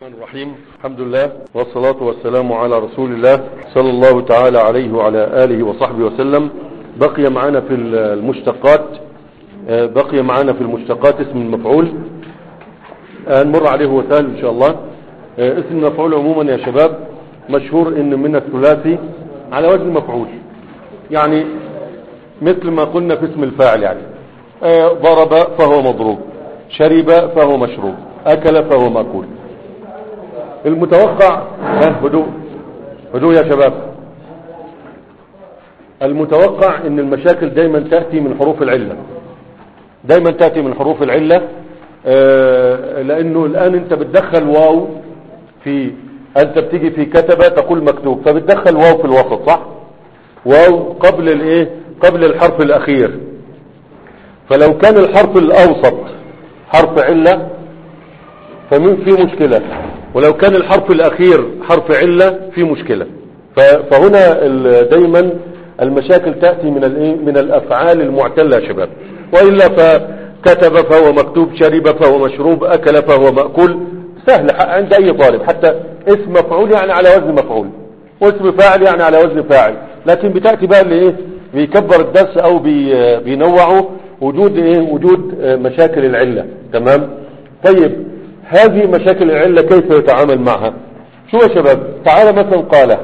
الرحمن الرحيم الحمد لله والصلاة والسلام على رسول الله صلى الله تعالى عليه وعلى آله وصحبه وسلم بقي معنا في المشتقات آه، بقي معنا في المشتقات اسم المفعول آه، نمر عليه هو سهل ان شاء الله آه، اسم المفعول عموما يا شباب مشهور ان من الثلاثي على وزن مفعول يعني مثل ما قلنا في اسم الفاعل يعني ضرب فهو مضروب شرب فهو مشروب اكل فهو مأكول المتوقع هدوء هدوء يا شباب المتوقع ان المشاكل دايما تأتي من حروف العلة دايما تأتي من حروف العلة آه لانه الان انت بتدخل واو في انت بتيجي في كتبة تقول مكتوب فبتدخل واو في الوسط صح واو قبل الايه قبل الحرف الاخير فلو كان الحرف الاوسط حرف علة فمن في مشكلة ولو كان الحرف الأخير حرف علة في مشكلة فهنا دايما المشاكل تأتي من من الأفعال المعتلة يا شباب وإلا فكتب فهو مكتوب شرب فهو مشروب أكل فهو مأكول سهل عند أي طالب حتى اسم مفعول يعني على وزن مفعول واسم فاعل يعني على وزن فاعل لكن بتأتي بقى اللي ايه بيكبر الدرس او بي بينوعه وجود ايه وجود مشاكل العلة تمام طيب هذه مشاكل العلة كيف يتعامل معها شو يا شباب تعال مثلا قال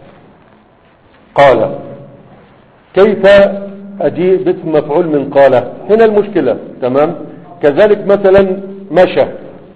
قال كيف أجيء باسم مفعول من قال هنا المشكلة تمام كذلك مثلا مشى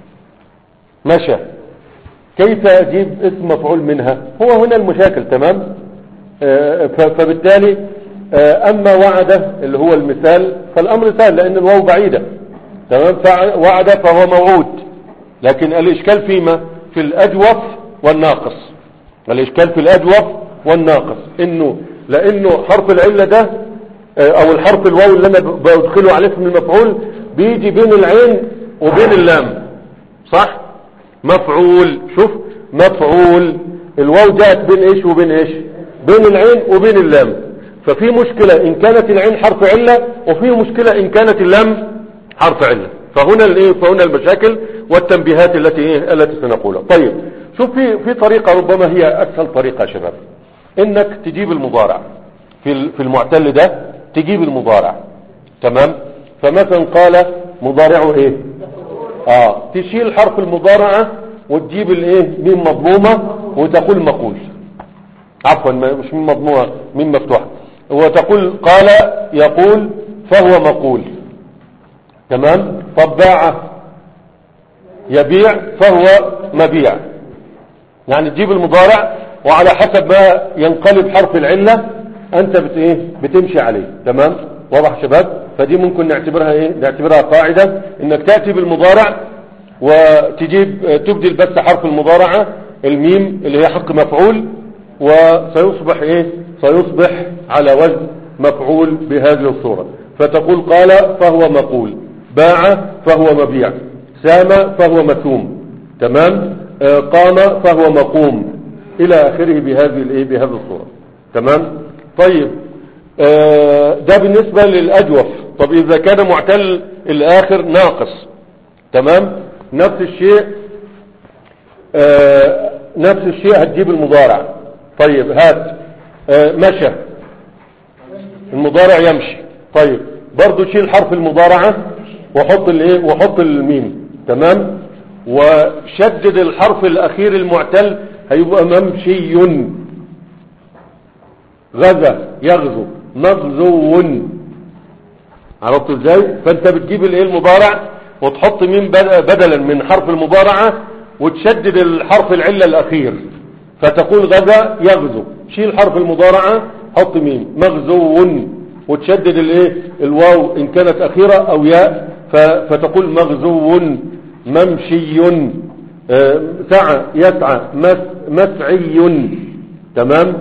مشى كيف أجيب اسم مفعول منها هو هنا المشاكل تمام آه فبالتالي آه أما وعد اللي هو المثال فالأمر سهل لأن الواو بعيدة تمام وعد فهو موعود لكن الإشكال فيما في الأجوف والناقص الإشكال في الأجوف والناقص إنه لأنه حرف العلة ده أو الحرف الواو اللي أنا بدخله على اسم المفعول بيجي بين العين وبين اللام صح مفعول شوف مفعول الواو جاءت بين إيش وبين إيش بين العين وبين اللام ففي مشكلة إن كانت العين حرف علة وفي مشكلة إن كانت اللام حرف علة فهنا الايه فهنا المشاكل والتنبيهات التي ايه التي سنقولها طيب شوف في في طريقه ربما هي اسهل طريقه يا شباب انك تجيب المضارع في في المعتل ده تجيب المضارع تمام فمثلا قال مضارعه ايه اه تشيل حرف المضارعه وتجيب الايه ميم مضمومه وتقول مقول عفوا مش ميم مضمومه ميم مفتوحه وتقول قال يقول فهو مقول تمام طب باع يبيع فهو مبيع يعني تجيب المضارع وعلى حسب ما ينقلب حرف العلة انت بت ايه بتمشي عليه تمام واضح شباب فدي ممكن نعتبرها ايه نعتبرها قاعدة انك تأتي بالمضارع وتجيب تبدل بس حرف المضارعة الميم اللي هي حق مفعول وسيصبح ايه سيصبح على وزن مفعول بهذه الصورة فتقول قال فهو مقول باع فهو مبيع سام فهو مثوم تمام آه قام فهو مقوم الى اخره بهذه الايه بهذه الصوره تمام طيب آه ده بالنسبه للاجوف طب اذا كان معتل الاخر ناقص تمام نفس الشيء آه نفس الشيء هتجيب المضارع طيب هات مشى المضارع يمشي طيب برضو شيل حرف المضارعه وحط الايه وحط الميم تمام وشدد الحرف الاخير المعتل هيبقى ممشي غزا يغزو مغزو عرفت ازاي فانت بتجيب الايه المضارع وتحط ميم بدلا من حرف المضارعه وتشدد الحرف العله الاخير فتقول غزا يغزو شيل حرف المضارعه حط ميم مغزو وتشدد الايه الواو ان كانت اخيره او ياء فتقول مغزو ممشي سعى يسعى مسعي تمام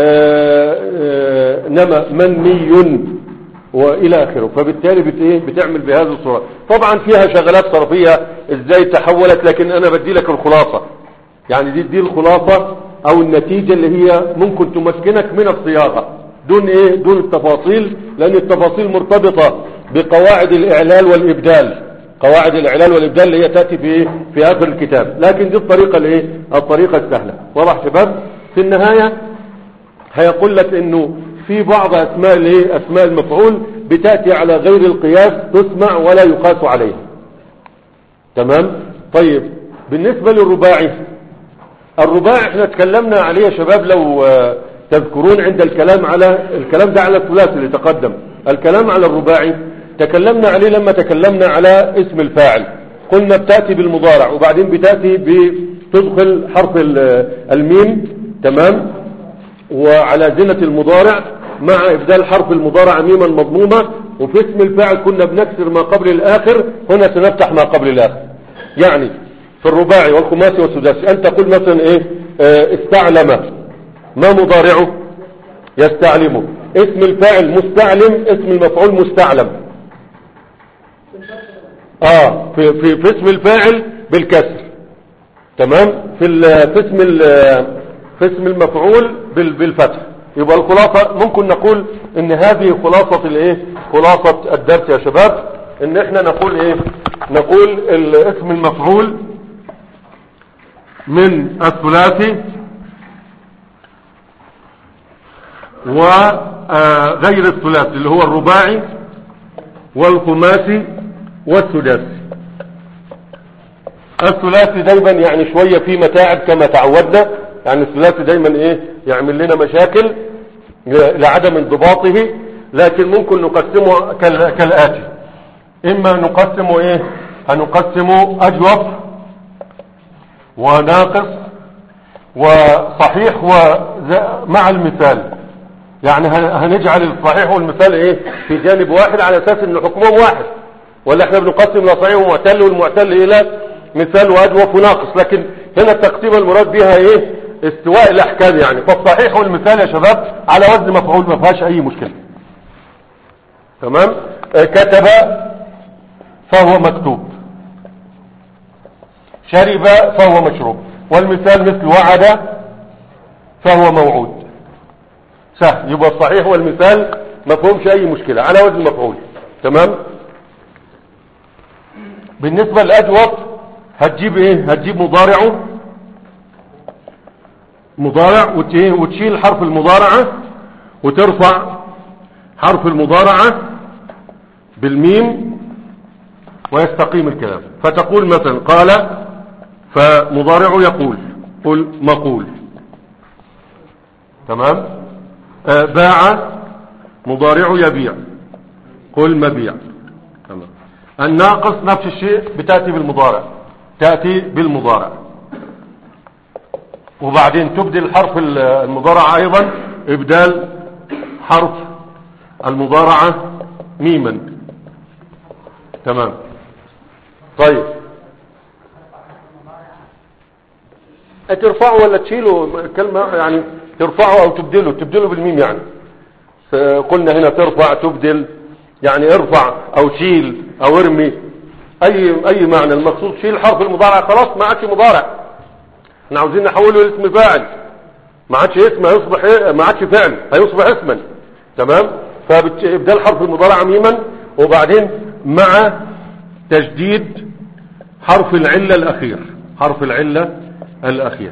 نما مني والى اخره فبالتالي بت ايه بتعمل بهذه الصوره طبعا فيها شغلات صرفيه ازاي تحولت لكن انا بدي لك الخلاصه يعني دي دي الخلاصه او النتيجه اللي هي ممكن تمكنك من الصياغه دون ايه دون التفاصيل لان التفاصيل مرتبطه بقواعد الاعلال والابدال قواعد الاعلان والابدال اللي هي تاتي في في اخر الكتاب لكن دي الطريقه الايه الطريقه السهله واضح شباب في النهايه هيقول لك انه في بعض اسماء الايه اسماء المفعول بتاتي على غير القياس تسمع ولا يقاس عليها تمام طيب بالنسبه للرباعي الرباعي احنا تكلمنا عليه يا شباب لو آه، تذكرون عند الكلام على الكلام ده على الثلاثي اللي تقدم الكلام على الرباعي تكلمنا عليه لما تكلمنا على اسم الفاعل قلنا بتأتي بالمضارع وبعدين بتأتي بتدخل حرف ال- الميم تمام وعلى زنة المضارع مع إبدال حرف المضارع ميما مضمومة وفي اسم الفاعل كنا بنكسر ما قبل الآخر هنا سنفتح ما قبل الآخر يعني في الرباعي والخماسي والسداسي أن تقول مثلا إيه آه، استعلم ما مضارعه يستعلمه اسم الفاعل مستعلم اسم المفعول مستعلم اه في, في, في اسم الفاعل بالكسر تمام في, ال- في اسم ال- في اسم المفعول بال- بالفتح يبقى الخلاصة ممكن نقول ان هذه خلاصة الايه خلاصة الدرس يا شباب ان احنا نقول ايه نقول ال- اسم المفعول من الثلاثي وغير الثلاثي اللي هو الرباعي والخماسي والسداسي الثلاثي دايما يعني شوية فيه متاعب كما تعودنا يعني الثلاثي دايما ايه يعمل لنا مشاكل لعدم انضباطه لكن ممكن نقسمه كال- كالآتي اما نقسمه ايه هنقسمه اجوف وناقص وصحيح ومع المثال يعني هن- هنجعل الصحيح والمثال ايه في جانب واحد على اساس ان حكمهم واحد ولا احنا بنقسم الى صحيح ومعتل والمعتل الى مثال واجوف وناقص لكن هنا التقسيم المراد بها ايه استواء الاحكام يعني فالصحيح والمثال يا شباب على وزن مفعول ما فيهاش اي مشكله تمام آه، كتب فهو مكتوب شرب فهو مشروب والمثال مثل وعد فهو موعود سهل يبقى الصحيح والمثال ما فيهمش اي مشكلة على وزن مفعول تمام بالنسبة للأجوف هتجيب ايه هتجيب مضارعه مضارع وت- إيه؟ وتشيل حرف المضارعة وترفع حرف المضارعة بالميم ويستقيم الكلام فتقول مثلا قال فمضارع يقول قل مقول تمام آه، باع مضارع يبيع قل مبيع تمام الناقص نفس الشيء بتأتي بالمضارع تأتي بالمضارع وبعدين تبدل حرف ال- المضارعة أيضا إبدال حرف المضارعة ميما تمام طيب ترفعه ولا تشيله كلمة يعني ترفعه او تبدله تبدله بالميم يعني ف- قلنا هنا ترفع تبدل يعني ارفع او شيل او ارمي اي اي معنى المقصود شيل حرف المضارع خلاص ما عادش مضارع احنا عاوزين نحوله لاسم فاعل ما عادش اسم هيصبح إيه؟ ما عادش فعل هيصبح اسما تمام فابدال حرف المضارع ميما وبعدين مع تجديد حرف العلة الأخير حرف العلة الأخير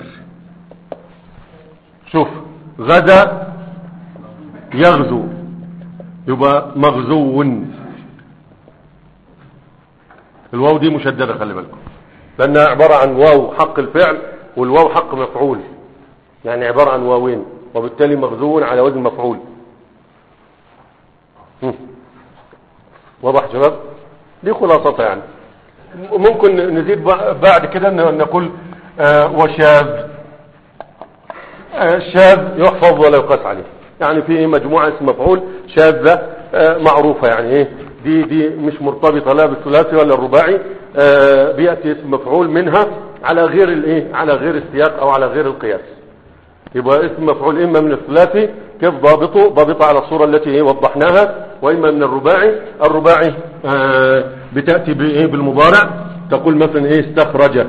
شوف غدا يغزو يبقى مغزو الواو دي مشددة خلي بالكم لأنها عبارة عن واو حق الفعل والواو حق مفعول يعني عبارة عن واوين وبالتالي مغزو على وزن مفعول هم. واضح شباب دي خلاصتها يعني ممكن نزيد ب- بعد كده ن- نقول آه، وشاذ آه، شاذ يحفظ ولا يقاس عليه يعني في مجموعة اسم مفعول شاذة آه، معروفة يعني ايه دي دي مش مرتبطة لا بالثلاثي ولا الرباعي آه، بيأتي اسم مفعول منها على غير الايه على غير السياق او على غير القياس يبقى اسم مفعول اما من الثلاثي كيف ضابطه ضابطه على الصورة التي ايه وضحناها واما من الرباعي الرباعي آه بتأتي بايه بالمضارع تقول مثلا ايه استخرج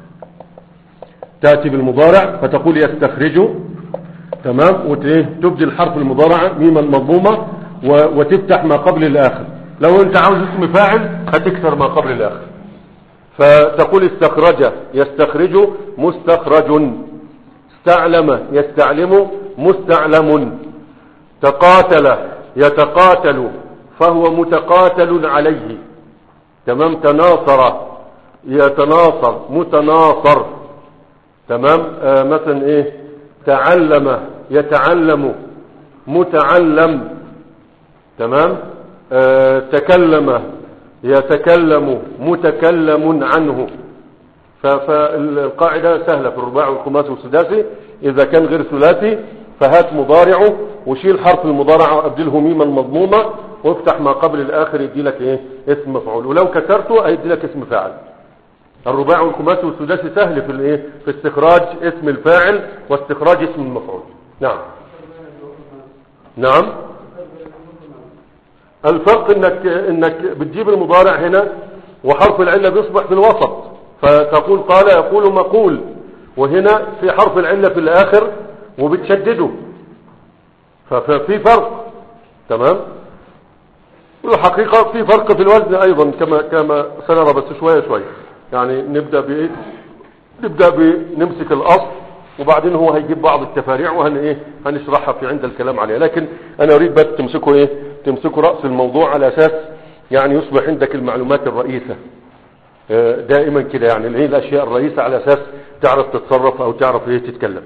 تأتي بالمضارع فتقول يستخرج تمام وتبدل حرف المضارعة ميما مضمومة و- وتفتح ما قبل الاخر لو انت عاوز اسم فاعل هتكسر ما قبل الاخر فتقول استخرج يستخرج مستخرج استعلم يستعلم مستعلم تقاتل يتقاتل فهو متقاتل عليه تمام تناصر يتناصر متناصر تمام آه مثلا ايه تعلم يتعلم متعلم تمام آه تكلم يتكلم متكلم عنه فالقاعدة سهلة في الرباع والخماس والسداسي إذا كان غير ثلاثي فهات مضارعه وشيل حرف المضارعة وأبدله ميما مضمومة وافتح ما قبل الآخر يدي لك إيه اسم مفعول ولو كسرته هيدي لك اسم فاعل الرباع والخماس والسداسي سهل في الايه في استخراج اسم الفاعل واستخراج اسم المفعول نعم نعم الفرق انك انك بتجيب المضارع هنا وحرف العله بيصبح في الوسط فتقول قال يقول مقول وهنا في حرف العله في الاخر وبتشدده ففي فرق تمام الحقيقه في فرق في الوزن ايضا كما كما سنرى بس شويه شويه يعني نبدا بايه نبدا بنمسك الاصل وبعدين هو هيجيب بعض التفاريع وهن ايه هنشرحها في عند الكلام عليها لكن انا اريد بس تمسكوا ايه تمسكوا راس الموضوع على اساس يعني يصبح عندك المعلومات الرئيسه دائما كده يعني اللي هي الاشياء الرئيسه على اساس تعرف تتصرف او تعرف ايه تتكلم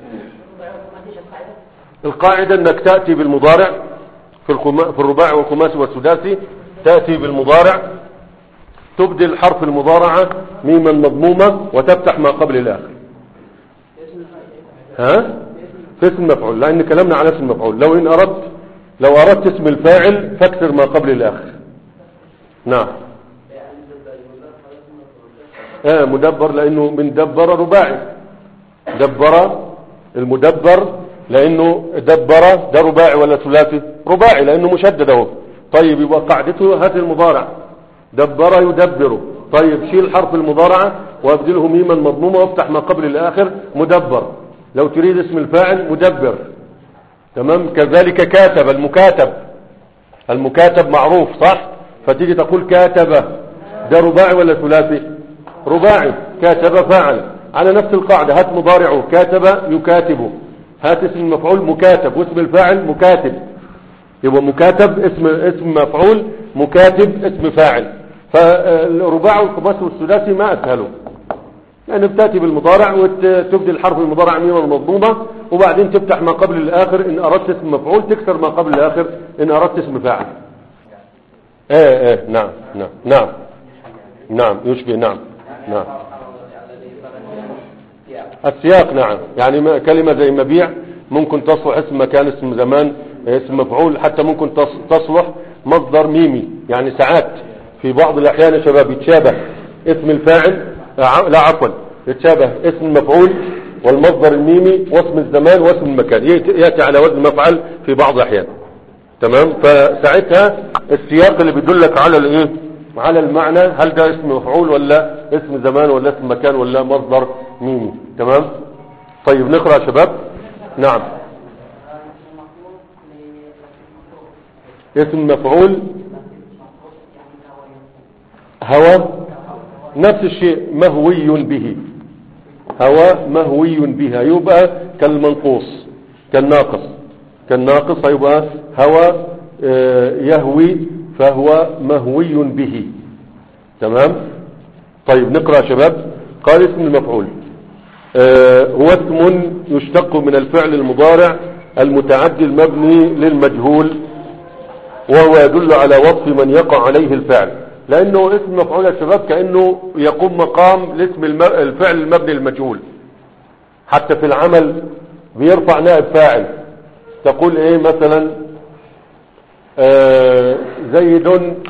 القاعده انك تاتي بالمضارع في الخما في الرباع والخماسي والسداسي تاتي بالمضارع تبدل حرف المضارعه ميما مضمومه وتفتح ما قبل الاخر ها في اسم المفعول لان كلامنا على اسم المفعول لو ان اردت لو اردت اسم الفاعل فاكسر ما قبل الاخر نعم اه مدبر لانه من دبر رباعي دبر المدبر لانه دبر ده رباعي ولا ثلاثي رباعي لانه مشدد اهو طيب يبقى قاعدته هات المضارع دبر يدبر طيب شيل حرف المضارعه وابدله ميما مضمومه وافتح ما قبل الاخر مدبر لو تريد اسم الفاعل مدبر تمام كذلك كاتب المكاتب المكاتب معروف صح فتيجي تقول كاتب ده رباعي ولا ثلاثي رباعي كاتب فاعل على نفس القاعدة هات مضارعه كاتب يكاتب هات اسم المفعول مكاتب واسم الفاعل مكاتب يبقى مكاتب اسم اسم مفعول مكاتب اسم فاعل فالرباع والخماس والسداسي ما اسهله يعني بتاتي بالمضارع وتبدل حرف المضارع ميما مضمومه وبعدين تفتح ما قبل الاخر ان اردت اسم مفعول تكسر ما قبل الاخر ان اردت اسم فاعل ايه ايه نعم نعم نعم نعم يشبه نعم نعم السياق نعم يعني كلمة زي مبيع ممكن تصلح اسم مكان اسم زمان اسم مفعول حتى ممكن تصلح مصدر ميمي يعني ساعات في بعض الاحيان يا شباب يتشابه اسم الفاعل لا عفوا يتشابه اسم المفعول والمصدر الميمي واسم الزمان واسم المكان ياتي على وزن مفعل في بعض الاحيان تمام فساعتها السياق اللي بيدلك على الايه على المعنى هل ده اسم مفعول ولا اسم زمان ولا اسم مكان ولا مصدر ميمي تمام طيب نقرا يا شباب نعم اسم مفعول هوى نفس الشيء مهوي به هوى مهوي بها يبقى كالمنقوص كالناقص كالناقص يبقى هوى يهوي فهو مهوي به تمام طيب نقرأ يا شباب قال اسم المفعول هو اسم يشتق من الفعل المضارع المتعدي المبني للمجهول وهو يدل على وصف من يقع عليه الفعل لانه اسم مفعول يا شباب كانه يقوم مقام لاسم الفعل المبني للمجهول حتى في العمل بيرفع نائب فاعل تقول ايه مثلا آه زيد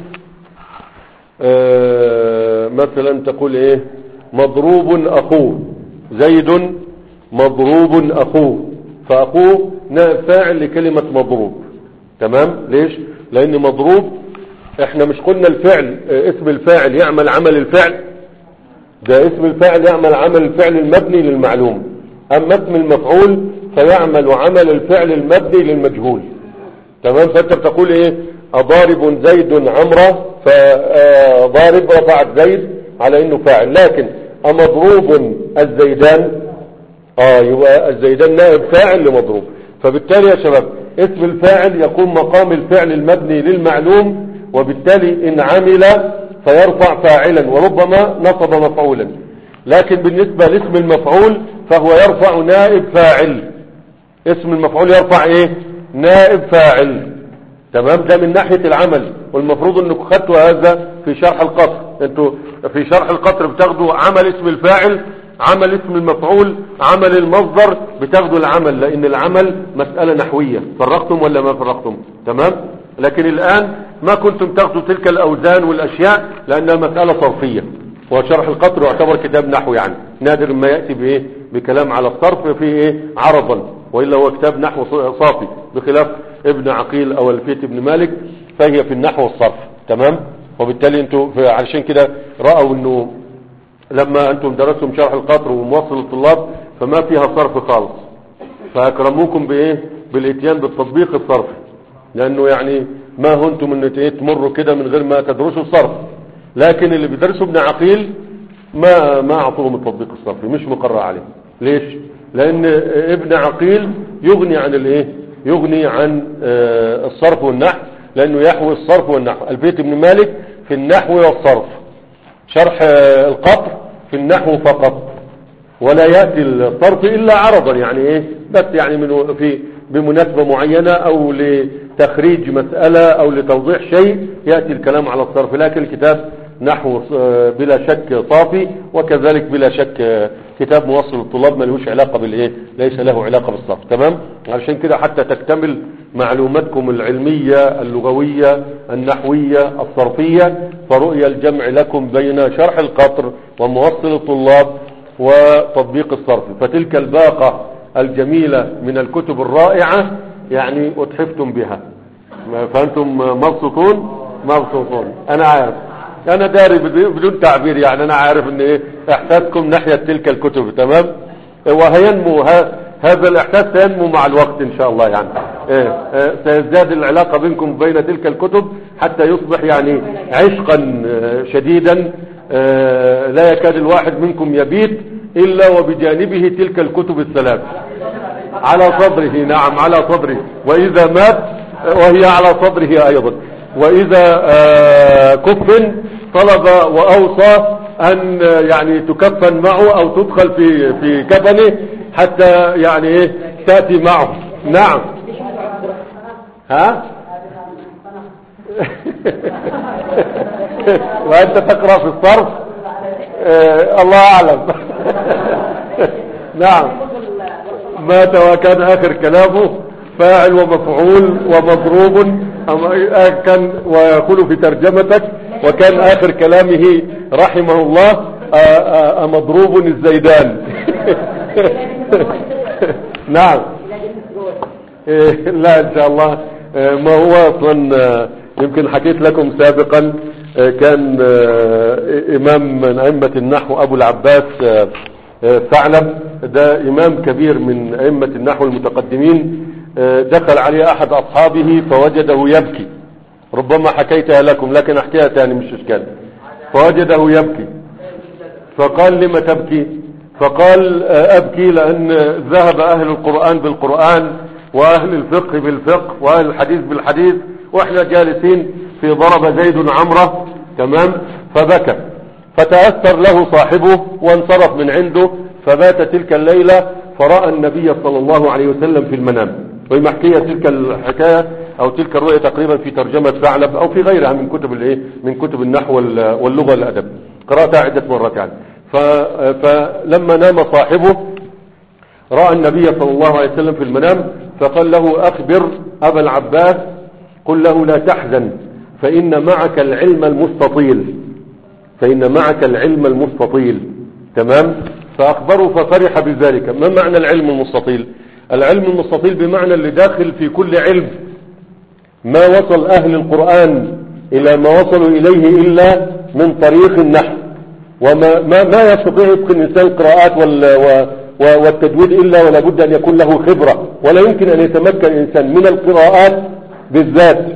آه مثلا تقول ايه مضروب اخوه زيد مضروب اخوه فاخوه نائب فاعل لكلمة مضروب تمام ليش لان مضروب احنا مش قلنا الفعل اه اسم الفاعل يعمل عمل الفعل ده اسم الفاعل يعمل عمل الفعل المبني للمعلوم اما اسم المفعول فيعمل عمل الفعل المبني للمجهول تمام فانت بتقول ايه اضارب زيد عمرة فضارب رفعت زيد على انه فاعل لكن امضروب الزيدان اه يبقى الزيدان نائب فاعل لمضروب فبالتالي يا شباب اسم الفاعل يقوم مقام الفعل المبني للمعلوم وبالتالي ان عمل فيرفع فاعلا وربما نصب مفعولا لكن بالنسبة لاسم المفعول فهو يرفع نائب فاعل اسم المفعول يرفع ايه نائب فاعل تمام ده من ناحية العمل والمفروض انكم خدتوا هذا في شرح القطر انتوا في شرح القطر بتاخدوا عمل اسم الفاعل عمل اسم المفعول عمل المصدر بتاخدوا العمل لان العمل مسألة نحوية فرقتم ولا ما فرقتم تمام لكن الان ما كنتم تاخدوا تلك الاوزان والاشياء لانها مسألة صرفية وشرح القطر يعتبر كتاب نحو يعني نادر ما يأتي بايه بكلام على الصرف فيه ايه عرضا وإلا هو كتاب نحو صافي بخلاف ابن عقيل او الفيت ابن مالك فهي في النحو والصرف تمام وبالتالي انتوا علشان كده رأوا انه لما انتم درستم شرح القطر وموصل الطلاب فما فيها صرف خالص فاكرموكم بايه بالاتيان بالتطبيق الصرفي لانه يعني ما هنتم ان ايه تمروا كده من غير ما تدرسوا الصرف لكن اللي بيدرسوا ابن عقيل ما ما اعطوهم التطبيق الصرفي مش مقرر عليه ليش لان ابن عقيل يغني عن الايه يغني عن آه الصرف والنحو لانه يحوي الصرف والنحو البيت ابن مالك في النحو والصرف شرح آه القطر في النحو فقط ولا يأتي الصرف إلا عرضا يعني إيه بس يعني من في بمناسبة معينة أو لتخريج مسألة أو لتوضيح شيء يأتي الكلام على الصرف لكن الكتاب نحو بلا شك صافي وكذلك بلا شك كتاب موصل الطلاب ما لهوش علاقة بالايه ليس له علاقة بالصرف تمام علشان كده حتى تكتمل معلوماتكم العلمية اللغوية النحوية الصرفية فرؤية الجمع لكم بين شرح القطر وموصل الطلاب وتطبيق الصرف فتلك الباقة الجميلة من الكتب الرائعة يعني اتحفتم بها فأنتم مبسوطون مبسوطون أنا عارف أنا داري بدون تعبير يعني أنا عارف أن إيه إحساسكم ناحية تلك الكتب تمام وهينمو هذا الإحساس سينمو مع الوقت إن شاء الله يعني إيه إيه سيزداد العلاقة بينكم بين تلك الكتب حتى يصبح يعني عشقا شديدا لا يكاد الواحد منكم يبيت إلا وبجانبه تلك الكتب الثلاث على صدره نعم على صدره وإذا مات وهي على صدره أيضا وإذا كفن طلب وأوصى أن يعني تكفن معه أو تدخل في في كفنه حتى يعني إيه تأتي معه نعم ها وأنت تقرأ في الصرف اه الله أعلم نعم مات وكان آخر كلامه فاعل ومفعول ومضروب كان ويقول في ترجمتك وكان آخر كلامه رحمه الله مضروب الزيدان نعم لا إن شاء الله ما هو أصلا يمكن حكيت لكم سابقا كان إمام من أئمة النحو أبو العباس ثعلب ده إمام كبير من أئمة النحو المتقدمين دخل عليه أحد أصحابه فوجده يبكي ربما حكيتها لكم لكن أحكيها تاني مش إشكال فوجده يبكي فقال لما تبكي فقال أبكي لأن ذهب أهل القرآن بالقرآن وأهل الفقه بالفقه وأهل الحديث بالحديث وإحنا جالسين في ضرب زيد عمره تمام فبكى فتأثر له صاحبه وانصرف من عنده فبات تلك الليلة فرأى النبي صلى الله عليه وسلم في المنام ومحكية تلك الحكاية او تلك الرؤية تقريبا في ترجمة ثعلب او في غيرها من كتب الايه من كتب النحو واللغة والادب قرأتها عدة مرات يعني فلما نام صاحبه رأى النبي صلى الله عليه وسلم في المنام فقال له اخبر ابا العباس قل له لا تحزن فان معك العلم المستطيل فان معك العلم المستطيل تمام فاخبره ففرح بذلك ما معنى العلم المستطيل العلم المستطيل بمعنى اللي داخل في كل علم ما وصل أهل القرآن إلى ما وصلوا إليه إلا من طريق النحو وما ما, ما يستطيع يتقن الإنسان القراءات وال والتجويد إلا ولا بد أن يكون له خبرة ولا يمكن أن يتمكن الإنسان من القراءات بالذات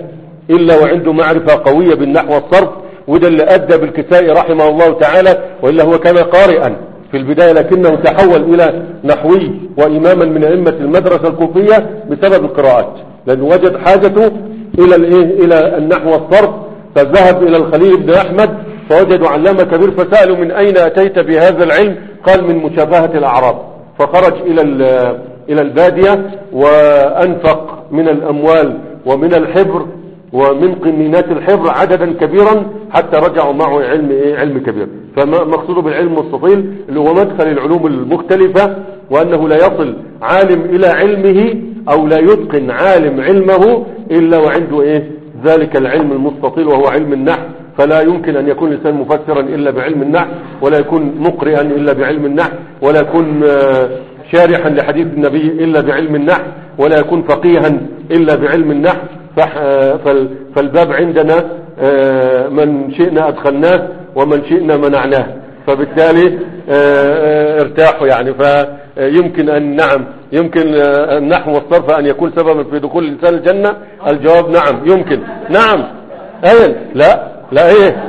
إلا وعنده معرفة قوية بالنحو والصرف وده اللي أدى بالكسائي رحمه الله تعالى وإلا هو كان قارئا في البداية لكنه تحول إلى نحوي وإماما من أئمة المدرسة الكوفية بسبب القراءات لأنه وجد حاجته إلى الإيه إلى النحو والصرف فذهب إلى الخليل بن أحمد فوجدوا علامة كبير فسألوا من أين أتيت بهذا العلم قال من مشابهة الأعراب فخرج إلى إلى البادية وأنفق من الأموال ومن الحبر ومن قنينات الحبر عددا كبيرا حتى رجعوا معه علم ايه علم كبير فمقصوده بالعلم المستطيل اللي هو مدخل العلوم المختلفة وانه لا يصل عالم الى علمه او لا يتقن عالم علمه الا وعنده ايه ذلك العلم المستطيل وهو علم النحو فلا يمكن ان يكون الانسان مفسرا الا بعلم النحو ولا يكون مقرئا الا بعلم النحو ولا يكون شارحا لحديث النبي الا بعلم النحو ولا يكون فقيها الا بعلم النحو فالباب عندنا من شئنا أدخلناه ومن شئنا منعناه فبالتالي ارتاحوا يعني فيمكن أن نعم يمكن النحو والصرف أن يكون سببا في دخول الإنسان الجنة الجواب نعم يمكن نعم أين لا لا ايه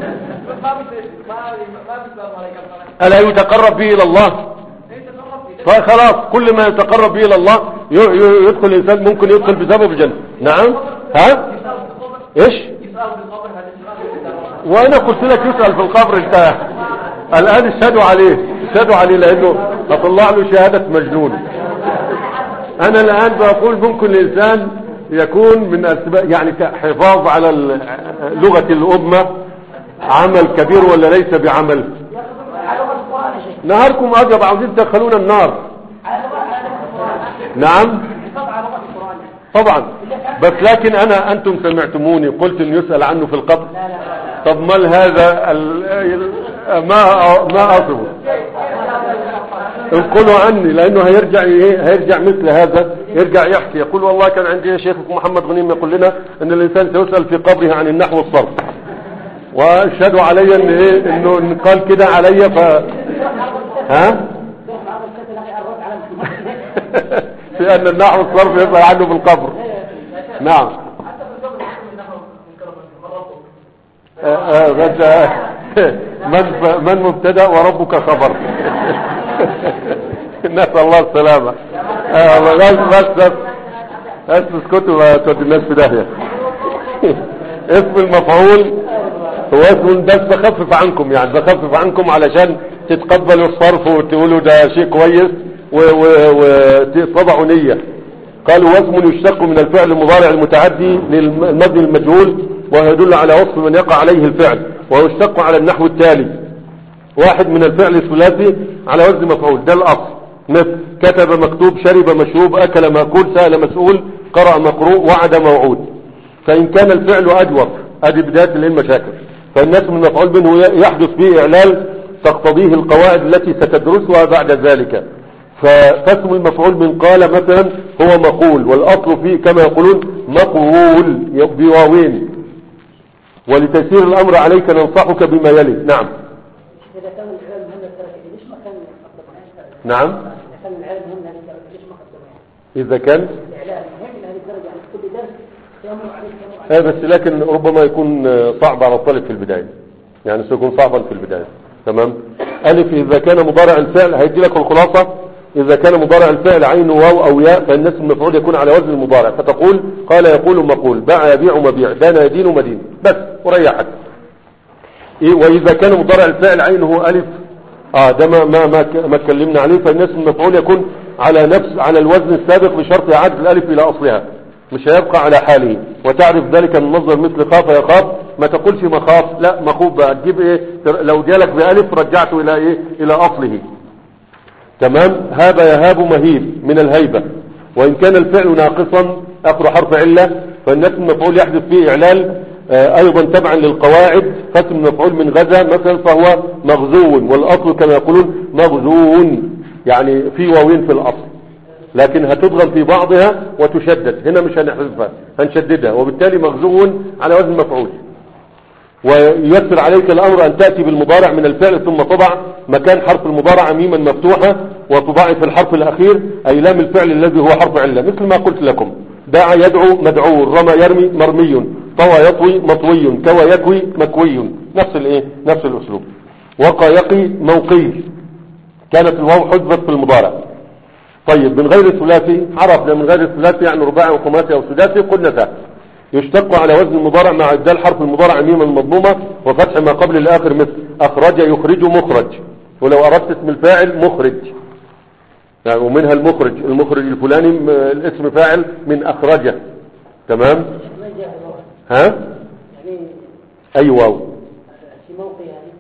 ألا يتقرب به إلى الله فخلاص كل ما يتقرب به إلى الله يدخل الإنسان ممكن يدخل بسبب الجنة نعم ها ايش وانا قلت لك يسأل في القبر انت الان اشهدوا عليه اشهدوا عليه لانه اطلع له شهادة مجنون انا الان بقول ممكن الانسان يكون من اسباب يعني حفاظ على لغة الامة عمل كبير ولا ليس بعمل نهاركم اجب عاوزين تدخلونا النار نعم طبعا بس لكن انا انتم سمعتموني قلت ان يسأل عنه في القبر طب مال هذا ما ما اصبه انقلوا عني لانه هيرجع ايه هيرجع مثل هذا يرجع يحكي يقول والله كان عندي شيخكم محمد غنيم يقول لنا ان الانسان سيسأل في قبره عن النحو والصرف واشهدوا علي ان ايه انه إن قال كده علي ف ها في ان النحو والصرف يسأل عنه في القبر نعم من من مبتدا وربك خبر نسال الله السلامه بس بس بس بس اسكتوا ما تودي الناس في داهيه اسم المفعول هو اسم بس بخفف عنكم يعني بخفف عنكم علشان تتقبلوا الصرف وتقولوا ده شيء كويس وتضعوا نيه قالوا واسم يشتق من الفعل المضارع المتعدي للمبني المجهول وهو يدل على وصف من يقع عليه الفعل وهو يشتق على النحو التالي واحد من الفعل الثلاثي على وزن مفعول ده الاصل مثل كتب مكتوب شرب مشروب اكل ماكول سأل مسؤول قرأ مقروء وعد موعود فان كان الفعل ادور ادي بداية المشاكل فالناس من مفعول منه يحدث به اعلال تقتضيه القواعد التي ستدرسها بعد ذلك فاسم المفعول من قال مثلا هو مقول والأصل فيه كما يقولون مقول بواوين ولتسير الأمر عليك ننصحك بما يلي نعم إذا كان العلم هم التركي ليش ما كان مقدم نعم إذا كان العلم هم هذه الدرجة ليش ما قدم إذا كان الإعلام مهم هذه الدرجة يعني في كل درس يأمر عليك يأمر عليك ايه بس لكن ربما يكون صعب على الطالب في البداية يعني سيكون صعبا في البداية تمام ألف إذا كان مضارع الفعل هيدي لك الخلاصة إذا كان مضارع الفعل عين واو أو ياء فالناس المفعول يكون على وزن المضارع فتقول قال يقول مقول باع يبيع مبيع دان يدين مدين بس وريحك إيه وإذا كان مضارع الفعل عينه ألف آه ده ما ما ما, ك- ما اتكلمنا عليه فالناس المفعول يكون على نفس على الوزن السابق بشرط إعادة الألف إلى أصلها مش هيبقى على حاله وتعرف ذلك من مصدر مثل خاف يخاف ما تقولش مخاف لا مخوف بقى تجيب ايه تر- لو جالك بألف رجعته إلى ايه إلى أصله تمام هاب يهاب مهيب من الهيبة وإن كان الفعل ناقصا آخر حرف علة فالناس المفعول يحدث فيه إعلال آه، أيضا تبعا للقواعد فاسم المفعول من غزا مثلا فهو مغزو والأصل كما يقولون مغزو يعني في واوين في الأصل لكن هتضغم في بعضها وتشدد هنا مش هنحذفها هنشددها وبالتالي مغزو على وزن مفعول ويسر عليك الأمر أن تأتي بالمضارع من الفعل ثم تضع مكان حرف المضارع ميما مفتوحة وتضاعف الحرف الأخير أي لام الفعل الذي هو حرف علة مثل ما قلت لكم دعا يدعو مدعو رمى يرمي مرمي طوى يطوي مطوي كوى يكوي مكوي نفس الايه نفس الاسلوب وقى يقي موقي كانت الواو حذفت في المضارع طيب من غير الثلاثي عرفنا من غير الثلاثي يعني رباعي وخماسي او سداسي قلنا ذا يشتق على وزن المضارع مع ابدال حرف المضارع ميما المضمومة وفتح ما قبل الاخر مثل اخرج يخرج مخرج ولو اردت اسم الفاعل مخرج يعني ومنها المخرج المخرج الفلاني م- الاسم فاعل من اخرجه تمام ما جاء الوقت ها يعني اي واو في موقع يعني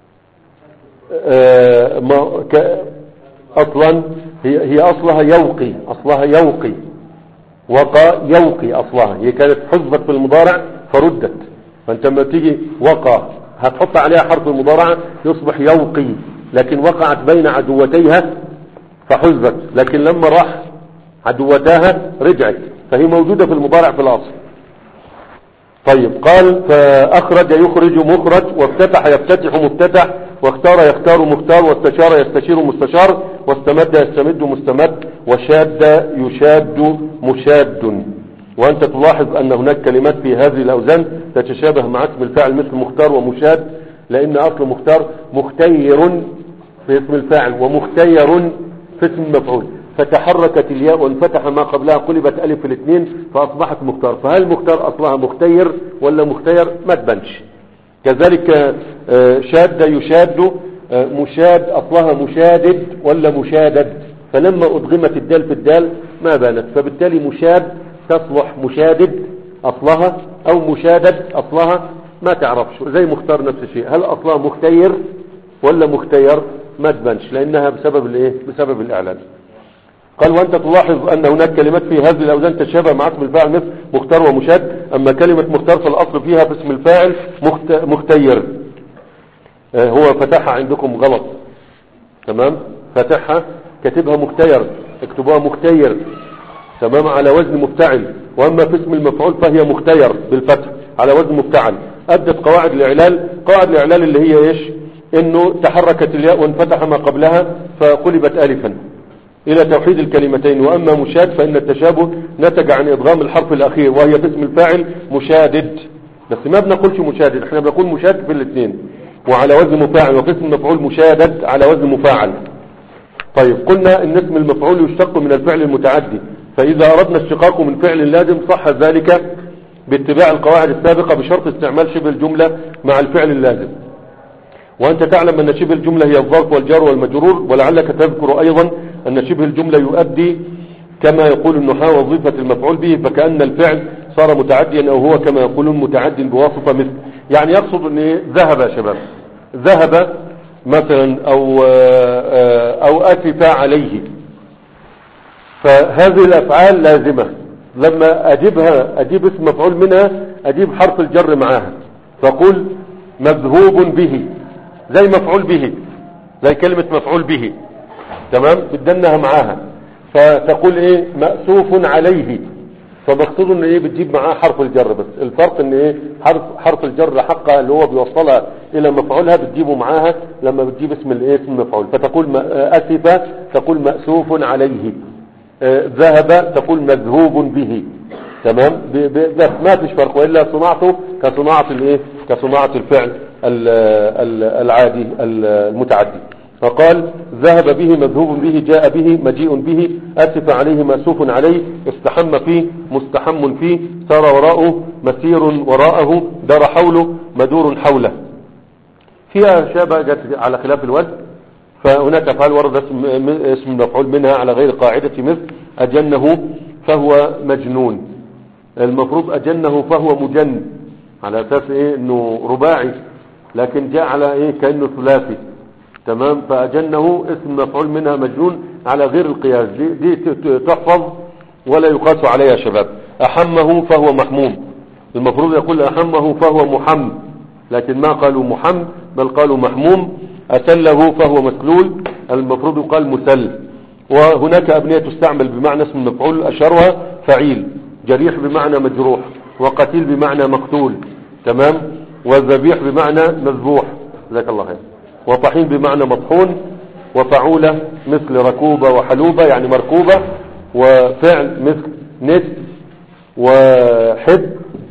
آه، ما ك... اصلا هي هي اصلها يوقي اصلها يوقي وقى يوقي اصلها هي كانت حذفت في المضارع فردت فانت لما تيجي وقى هتحط عليها حرف المضارع يصبح يوقي لكن وقعت بين عدوتيها فحذفت لكن لما راح عدوتاها رجعت فهي موجودة في المضارع في الاصل طيب قال فأخرج يخرج مخرج وافتتح يفتتح مفتتح واختار يختار مختار واستشار يستشير مستشار واستمد يستمد مستمد وشاد يشاد مشاد وأنت تلاحظ أن هناك كلمات في هذه الأوزان تتشابه مع اسم الفاعل مثل مختار ومشاد لأن أصل مختار مختير في اسم الفاعل ومختير في اسم المفعول فتحركت الياء وانفتح ما قبلها قلبت ألف الاثنين فأصبحت مختار فهل مختار أصلها مختير ولا مختير ما تبنش كذلك آه، شاد يشاد آه، مشاد أصلها مشادد ولا مشادد فلما أدغمت الدال في الدال ما بانت فبالتالي مشاد تصلح مشادد أصلها أو مشادد أصلها ما تعرفش زي مختار نفس الشيء هل أصلها مختير ولا مختير ما تبانش لأنها بسبب الإيه بسبب الإعلان قال وانت تلاحظ ان هناك كلمات في هذه الاوزان تشابه مع اسم الفاعل مثل مختار ومشاد اما كلمة مختار فالاصل فيها في اسم الفاعل مخت... مختير آه، هو فتحها عندكم غلط تمام فتحها كاتبها مختير اكتبوها مختير تمام على وزن مفتعل واما في اسم المفعول فهي مختير بالفتح على وزن مفتعل ادت قواعد الاعلال قواعد الاعلال اللي هي ايش انه تحركت الياء وانفتح ما قبلها فقلبت الفا إلى توحيد الكلمتين وأما مشاد فإن التشابه نتج عن إضغام الحرف الأخير وهي باسم الفاعل مشادد بس ما بنقولش مشادد احنا بنقول مشاد في الاثنين وعلى وزن مفاعل وفي اسم المفعول مشادد على وزن مفاعل طيب قلنا ان اسم المفعول يشتق من الفعل المتعدي فإذا أردنا اشتقاقه من فعل لازم صح ذلك باتباع القواعد السابقة بشرط استعمال شبه الجملة مع الفعل اللازم وأنت تعلم أن شبه الجملة هي الظرف والجار والمجرور ولعلك تذكر أيضا أن شبه الجملة يؤدي كما يقول النحاة وظيفة المفعول به فكأن الفعل صار متعديا أو هو كما يقولون متعد بواسطة مثل يعني يقصد أن إيه؟ ذهب يا شباب ذهب مثلا أو, أو أسف عليه فهذه الأفعال لازمة لما أجيبها أجيب اسم مفعول منها أجيب حرف الجر معاها فقل مذهوب به زي مفعول به زي كلمة مفعول به تمام بدنها معاها فتقول ايه مأسوف عليه فمقصود ان ايه بتجيب معاه حرف الجر بس الفرق ان ايه حرف حرف الجر حقها اللي هو بيوصلها الى مفعولها بتجيبه معاها لما بتجيب اسم الايه اسم المفعول فتقول م- اسف تقول مأسوف عليه آه، ذهب تقول مذهوب به تمام ب- ب- بس ما فيش فرق والا صناعته كصناعه الايه كصناعه الفعل ال- ال- العادي ال- المتعدي فقال ذهب به مذهوب به جاء به مجيء به أسف عليه مأسوف عليه استحم فيه مستحم فيه سار وراءه مسير وراءه دار حوله مدور حوله فيها أشياء بقى جت على خلاف الوزن فهناك أفعال ورد اسم, اسم مفعول منها على غير قاعدة مثل أجنه فهو مجنون المفروض أجنه فهو مجن على أساس إيه إنه رباعي لكن جاء على إيه كأنه ثلاثي تمام فأجنه اسم مفعول منها مجنون على غير القياس دي, دي ت- ت- تحفظ ولا يقاس عليها يا شباب أحمه فهو محموم المفروض يقول أحمه فهو محم لكن ما قالوا محم بل قالوا محموم أسله فهو مسلول المفروض يقال مسل وهناك أبنية تستعمل بمعنى اسم المفعول أشرها فعيل جريح بمعنى مجروح وقتيل بمعنى مقتول تمام والذبيح بمعنى مذبوح جزاك الله خير وطحين بمعنى مطحون وفعولة مثل ركوبة وحلوبة يعني مركوبة وفعل مثل نس وحب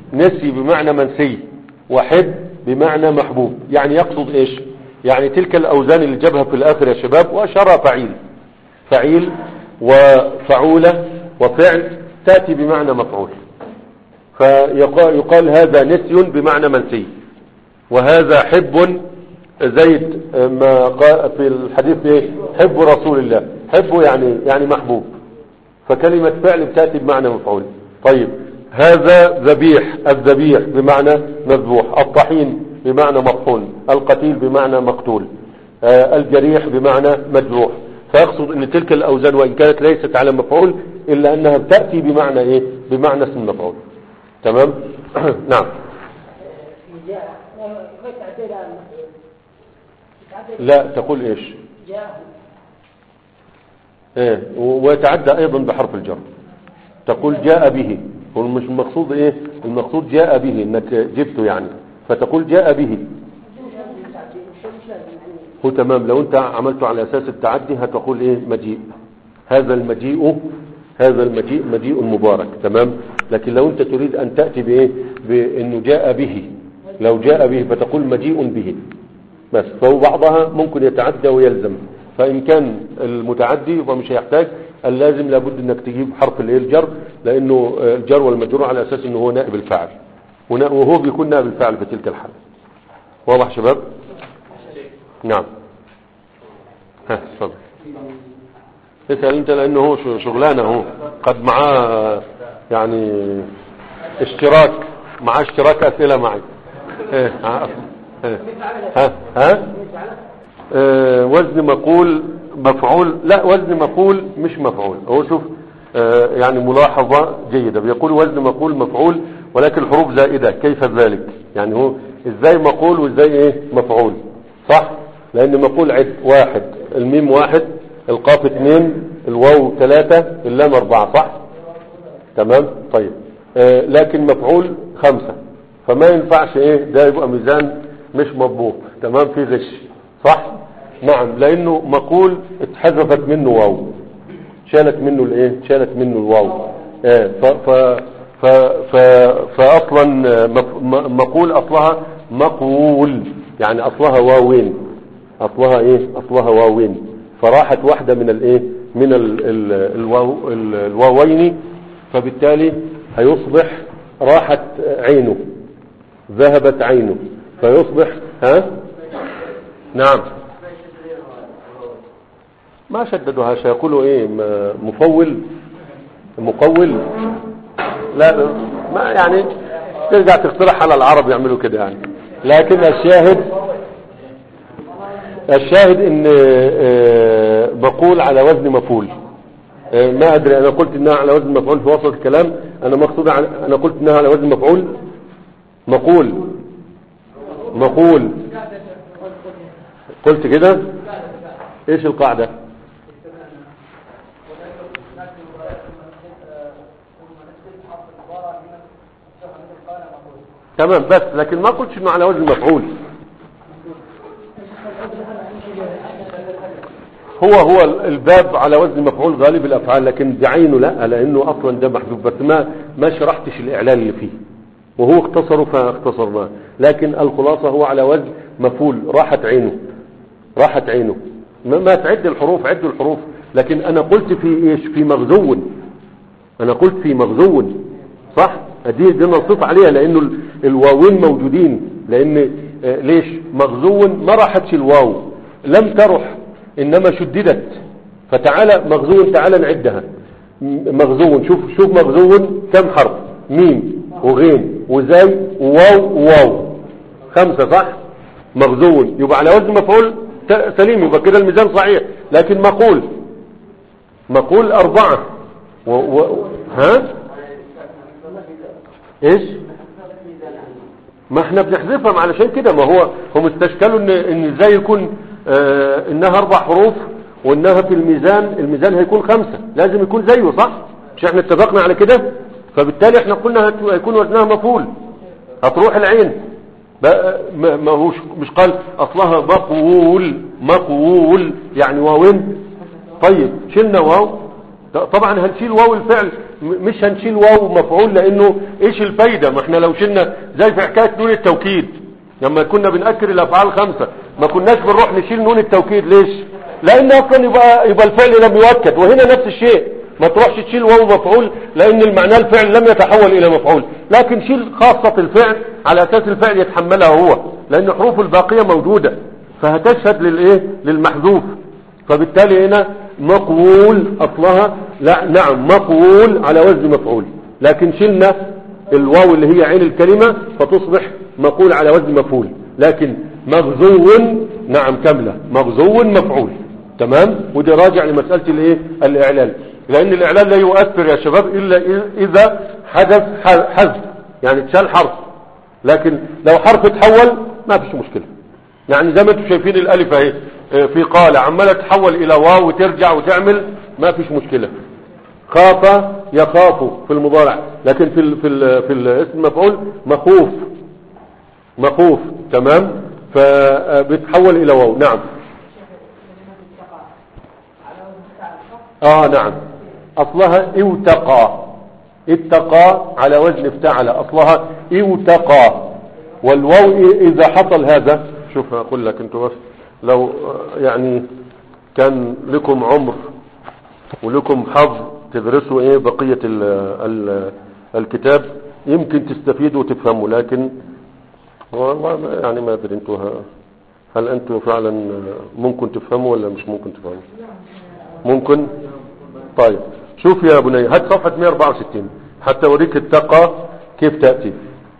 نسي بمعنى منسي وحب بمعنى محبوب يعني يقصد ايش يعني تلك الاوزان اللي جابها في الاخر يا شباب واشرها فعيل فعيل وفعولة وفعل تأتي بمعنى مفعول فيقال يقال هذا نسي بمعنى منسي وهذا حب زيد ما قال في الحديث ايه حب رسول الله حبه يعني يعني محبوب فكلمة فعل بتأتي بمعنى مفعول طيب هذا ذبيح الذبيح بمعنى مذبوح الطحين بمعنى مطحون القتيل بمعنى مقتول آه الجريح بمعنى مجروح فيقصد ان تلك الاوزان وان كانت ليست على مفعول الا انها بتأتي بمعنى ايه بمعنى اسم مفعول تمام نعم جاء ما تعديل لا تقول ايش جاء ايه و- ويتعدى ايضا بحرف الجر تقول جاء به هو مش المقصود ايه المقصود جاء به انك جبته يعني فتقول جاء به هو تمام لو انت عملته على اساس التعدي هتقول ايه مجيء هذا المجيء هذا المجيء مجيء مبارك تمام لكن لو انت تريد ان تأتي بايه بانه جاء به لو جاء به فتقول مجيء به بس فهو بعضها ممكن يتعدى ويلزم فإن كان المتعدي يبقى مش هيحتاج اللازم لابد انك تجيب حرف الايه الجر لانه آه، الجر والمجرور على اساس انه هو نائب الفاعل ونا- وهو بيكون نائب الفاعل في تلك الحالة واضح شباب نعم ها اتفضل اسأل انت لانه هو ش- شغلانه هو قد معاه آه، يعني اشتراك معاه اشتراك اسئله معي ايه ها ها, ها؟ آه وزن مقول مفعول لا وزن مقول مش مفعول هو شوف آه يعني ملاحظة جيدة بيقول وزن مقول مفعول ولكن الحروف زائدة كيف ذلك يعني هو ازاي مقول وازاي ايه مفعول صح لان مقول عد واحد الميم واحد القاف اثنين الواو ثلاثة اللام اربعة صح تمام طيب آه لكن مفعول خمسة فما ينفعش ايه ده يبقى ميزان مش مضبوط تمام في غش صح نعم لانه مقول اتحذفت منه واو شالت منه الايه شالت منه الواو آه ف ف ف ف فاصلا آه، مف- م- مقول اصلها مقول يعني اصلها واوين اصلها ايه اصلها واوين فراحت واحدة من الايه من ال ال الواو ال- الواوين فبالتالي هيصبح راحت عينه ذهبت عينه فيصبح ها نعم ما شددوها سيقولوا ايه م- مفول مقول لا ما يعني ترجع تقترح على العرب يعملوا كده يعني لكن الشاهد الشاهد ان آه، بقول على وزن مفعول آه، ما ادري انا قلت انها على وزن مفعول في وسط الكلام انا مقصود على انا قلت انها على وزن مفعول مقول مقول قلت كده ايش القاعدة تمام بس لكن ما قلتش انه على وزن مفعول هو هو الباب على وزن مفعول غالب الافعال لكن بعينه لا لانه اصلا ده محذوف بس ما ما شرحتش الاعلان اللي فيه وهو اختصره فاختصرناه لكن الخلاصة هو على وزن مفعول راحت عينه راحت عينه ما, ما تعد الحروف عد الحروف لكن انا قلت في ايش في مغزو انا قلت في مغزو صح دي دي نصف عليها لانه ال- الواوين موجودين لان آه، ليش مغزو ما راحتش الواو لم ترح انما شددت فتعالى مغزو تعالى نعدها م- مغزو شوف شوف مغزو كم حرف ميم وغين وزاي وواو وواو خمسة صح مغزو يبقى على وزن مفعول ت- سليم يبقى كده الميزان صحيح لكن مقول مقول أربعة و... و... ها ايش ما احنا بنحذفهم علشان كده ما هو هم استشكلوا ان ان ازاي يكون آه انها اربع حروف وانها في الميزان الميزان هيكون خمسة لازم يكون زيه صح مش احنا اتفقنا على كده فبالتالي احنا قلنا هت- هيكون وزنها مفعول هتروح العين بقى- ما ما هوش مش قال اصلها مقول مقول يعني واوين طيب شلنا واو ط- طبعا هنشيل واو الفعل م- مش هنشيل واو مفعول لانه ايش الفايدة ما احنا لو شلنا زي في حكاية نون التوكيد لما كنا بنأكد الافعال خمسة ما كناش بنروح نشيل نون التوكيد ليش لان اصلا يبقى, يبقى الفعل لم يؤكد وهنا نفس الشيء ما تروحش تشيل واو مفعول لان المعنى الفعل لم يتحول الى مفعول لكن شيل خاصة الفعل على اساس الفعل يتحملها هو لان حروف الباقية موجودة فهتشهد للايه للمحذوف فبالتالي هنا مقول اصلها لا نعم مقول على وزن مفعول لكن شلنا الواو اللي هي عين الكلمة فتصبح مقول على وزن مفعول لكن مغزو نعم كاملة مغزو مفعول تمام ودي راجع لمسألة الايه الاعلال لان الاعلال لا يؤثر يا شباب الا اذا حدث حذف يعني تشال حرف لكن لو حرف اتحول ما فيش مشكلة يعني زي ما انتم شايفين الالف اهي اه، في قال عماله تتحول الى واو وترجع وتعمل ما فيش مشكله خاف يخاف في المضارع لكن في ال في ال في الاسم المفعول مخوف مخوف تمام فبتحول الى واو نعم اه نعم اصلها اوتقى اتقى على وزن افتعل اصلها اوتقى والواو اذا حصل هذا شوف اقول لك انتوا بس لو آه، يعني كان لكم عمر ولكم حظ تدرسوا ايه بقية ال ال الكتاب يمكن تستفيدوا وتفهموا لكن والله ما- يعني ما ادري انتوا ه- هل انتوا فعلا ممكن تفهموا ولا مش ممكن تفهموا ممكن طيب شوف يا بني هات صفحة 164 حتى اوريك التقى كيف تأتي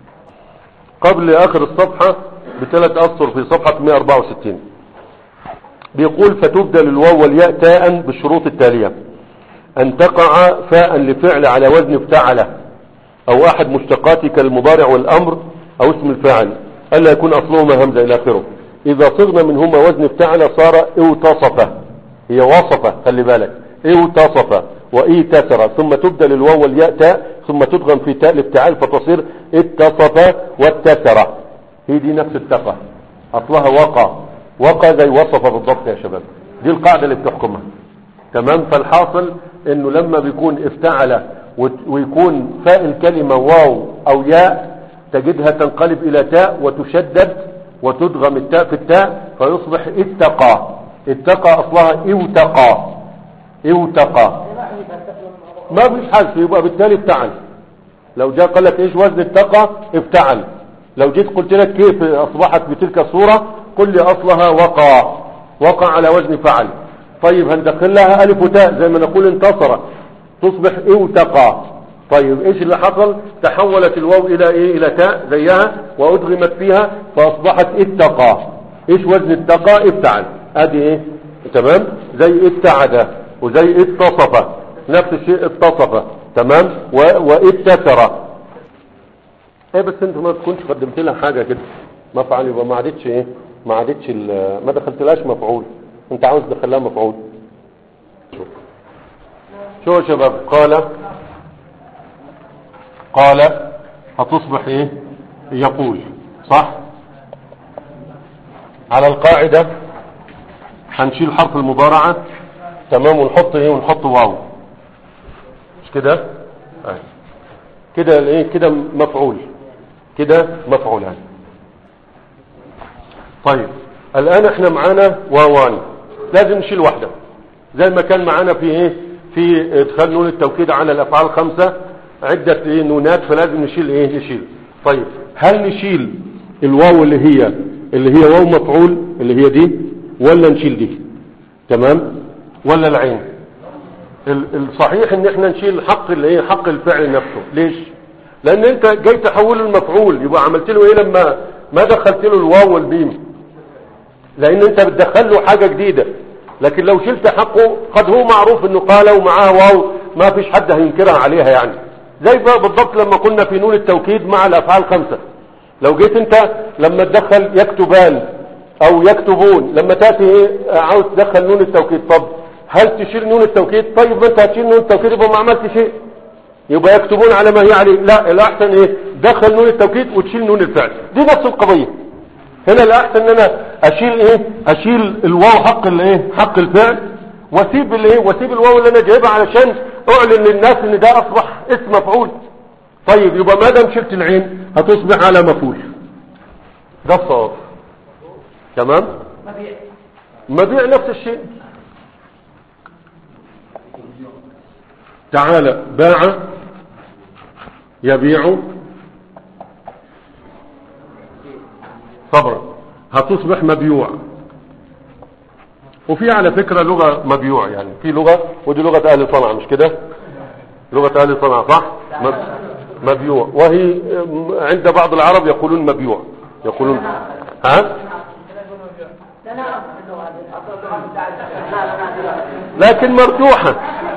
قبل اخر الصفحة بثلاث اسطر في صفحة 164 بيقول فتبدل الواو والياء تاء بالشروط التالية ان تقع فاء لفعل على وزن افتعل او احد مشتقات كالمضارع والامر او اسم الفاعل الا يكون اصلهما همزة الى اخره اذا صغنا منهما وزن افتعل صار اوتصف هي وصف خلي بالك اوتصف وايتسر ثم تبدل الواو والياء تاء ثم تدغم في تاء الافتعال فتصير اتصف واتسر هي دي نفس التقى اصلها وقع وقع زي وصف بالضبط يا شباب دي القاعدة اللي بتحكمها تمام فالحاصل انه لما بيكون افتعل وت- ويكون فاء الكلمة واو او ياء تجدها تنقلب الى تاء وتشدد وتدغم التاء في التاء فيصبح اتقى اتقى اصلها اوتقى اوتقى ما فيش حذف يبقى بالتالي افتعل لو جاء قال لك ايش وزن التقى افتعل لو جيت قلت لك كيف اصبحت بتلك الصورة قل لي اصلها وقع وقع على وزن فعل طيب هندخل لها الف وتاء زي ما نقول انتصر تصبح اوتقى طيب ايش اللي حصل تحولت الواو الى ايه الى تاء زيها وادغمت فيها فاصبحت اتقى ايش وزن اتقى افتعل ادي ايه تمام زي ابتعد وزي اتصف نفس الشيء اتصف تمام و- واتسر ايه بس انت ما تكونش قدمت لها حاجة كده مفعل يبقى ما عادتش ايه ما عادتش ال- ما دخلتلهاش مفعول انت عاوز تدخلها مفعول شوف شو يا شباب قال قال هتصبح ايه يقول صح على القاعدة هنشيل حرف المضارعة تمام ونحط ايه ونحط واو مش كده آه. كده الايه كده مفعول كده مفعول يعني طيب الان احنا معانا واوان لازم نشيل واحدة زي ما كان معانا في ايه في ادخال نون التوكيد على الافعال الخمسة عدة ايه نونات فلازم نشيل ايه نشيل طيب هل نشيل الواو اللي هي اللي هي واو مفعول اللي هي دي ولا نشيل دي تمام ولا العين ال- الصحيح ان احنا نشيل حق اللي هي حق الفعل نفسه ليش لان انت جاي تحوله المفعول يبقى عملت له ايه لما ما دخلت له الواو والبيم لان انت بتدخل له حاجة جديدة لكن لو شلت حقه قد هو معروف انه قال ومعاه واو ما فيش حد هينكرها عليها يعني زي بقى بالضبط لما كنا في نون التوكيد مع الافعال خمسة لو جيت انت لما تدخل يكتبان او يكتبون لما تأتي ايه عاوز تدخل نون التوكيد طب هل تشيل نون التوكيد طيب ما انت هتشيل نون التوكيد يبقى ما عملت شيء يبقى يكتبون على ما هي عليه لا الاحسن ايه دخل نون التوكيد وتشيل نون الفعل دي نفس القضية هنا الاحسن ان انا اشيل ايه اشيل الواو حق الايه حق الفعل واسيب الايه واسيب الواو اللي انا جايبها علشان اعلن للناس ان ده اصبح اسم مفعول طيب يبقى ما دام شلت العين هتصبح على مفعول ده الصواب تمام مبيع مبيع نفس الشيء تعالى باع يبيع صبرا هتصبح مبيوع وفي على فكرة لغة مبيوع يعني في لغة ودي لغة أهل صنعاء مش كده لغة أهل صنعاء صح مب- مبيوع وهي م- عند بعض العرب يقولون مبيوع يقولون ها لا نعرف اللغة هذه أصل اللغة بتاعت لا لا لكن مرجوحة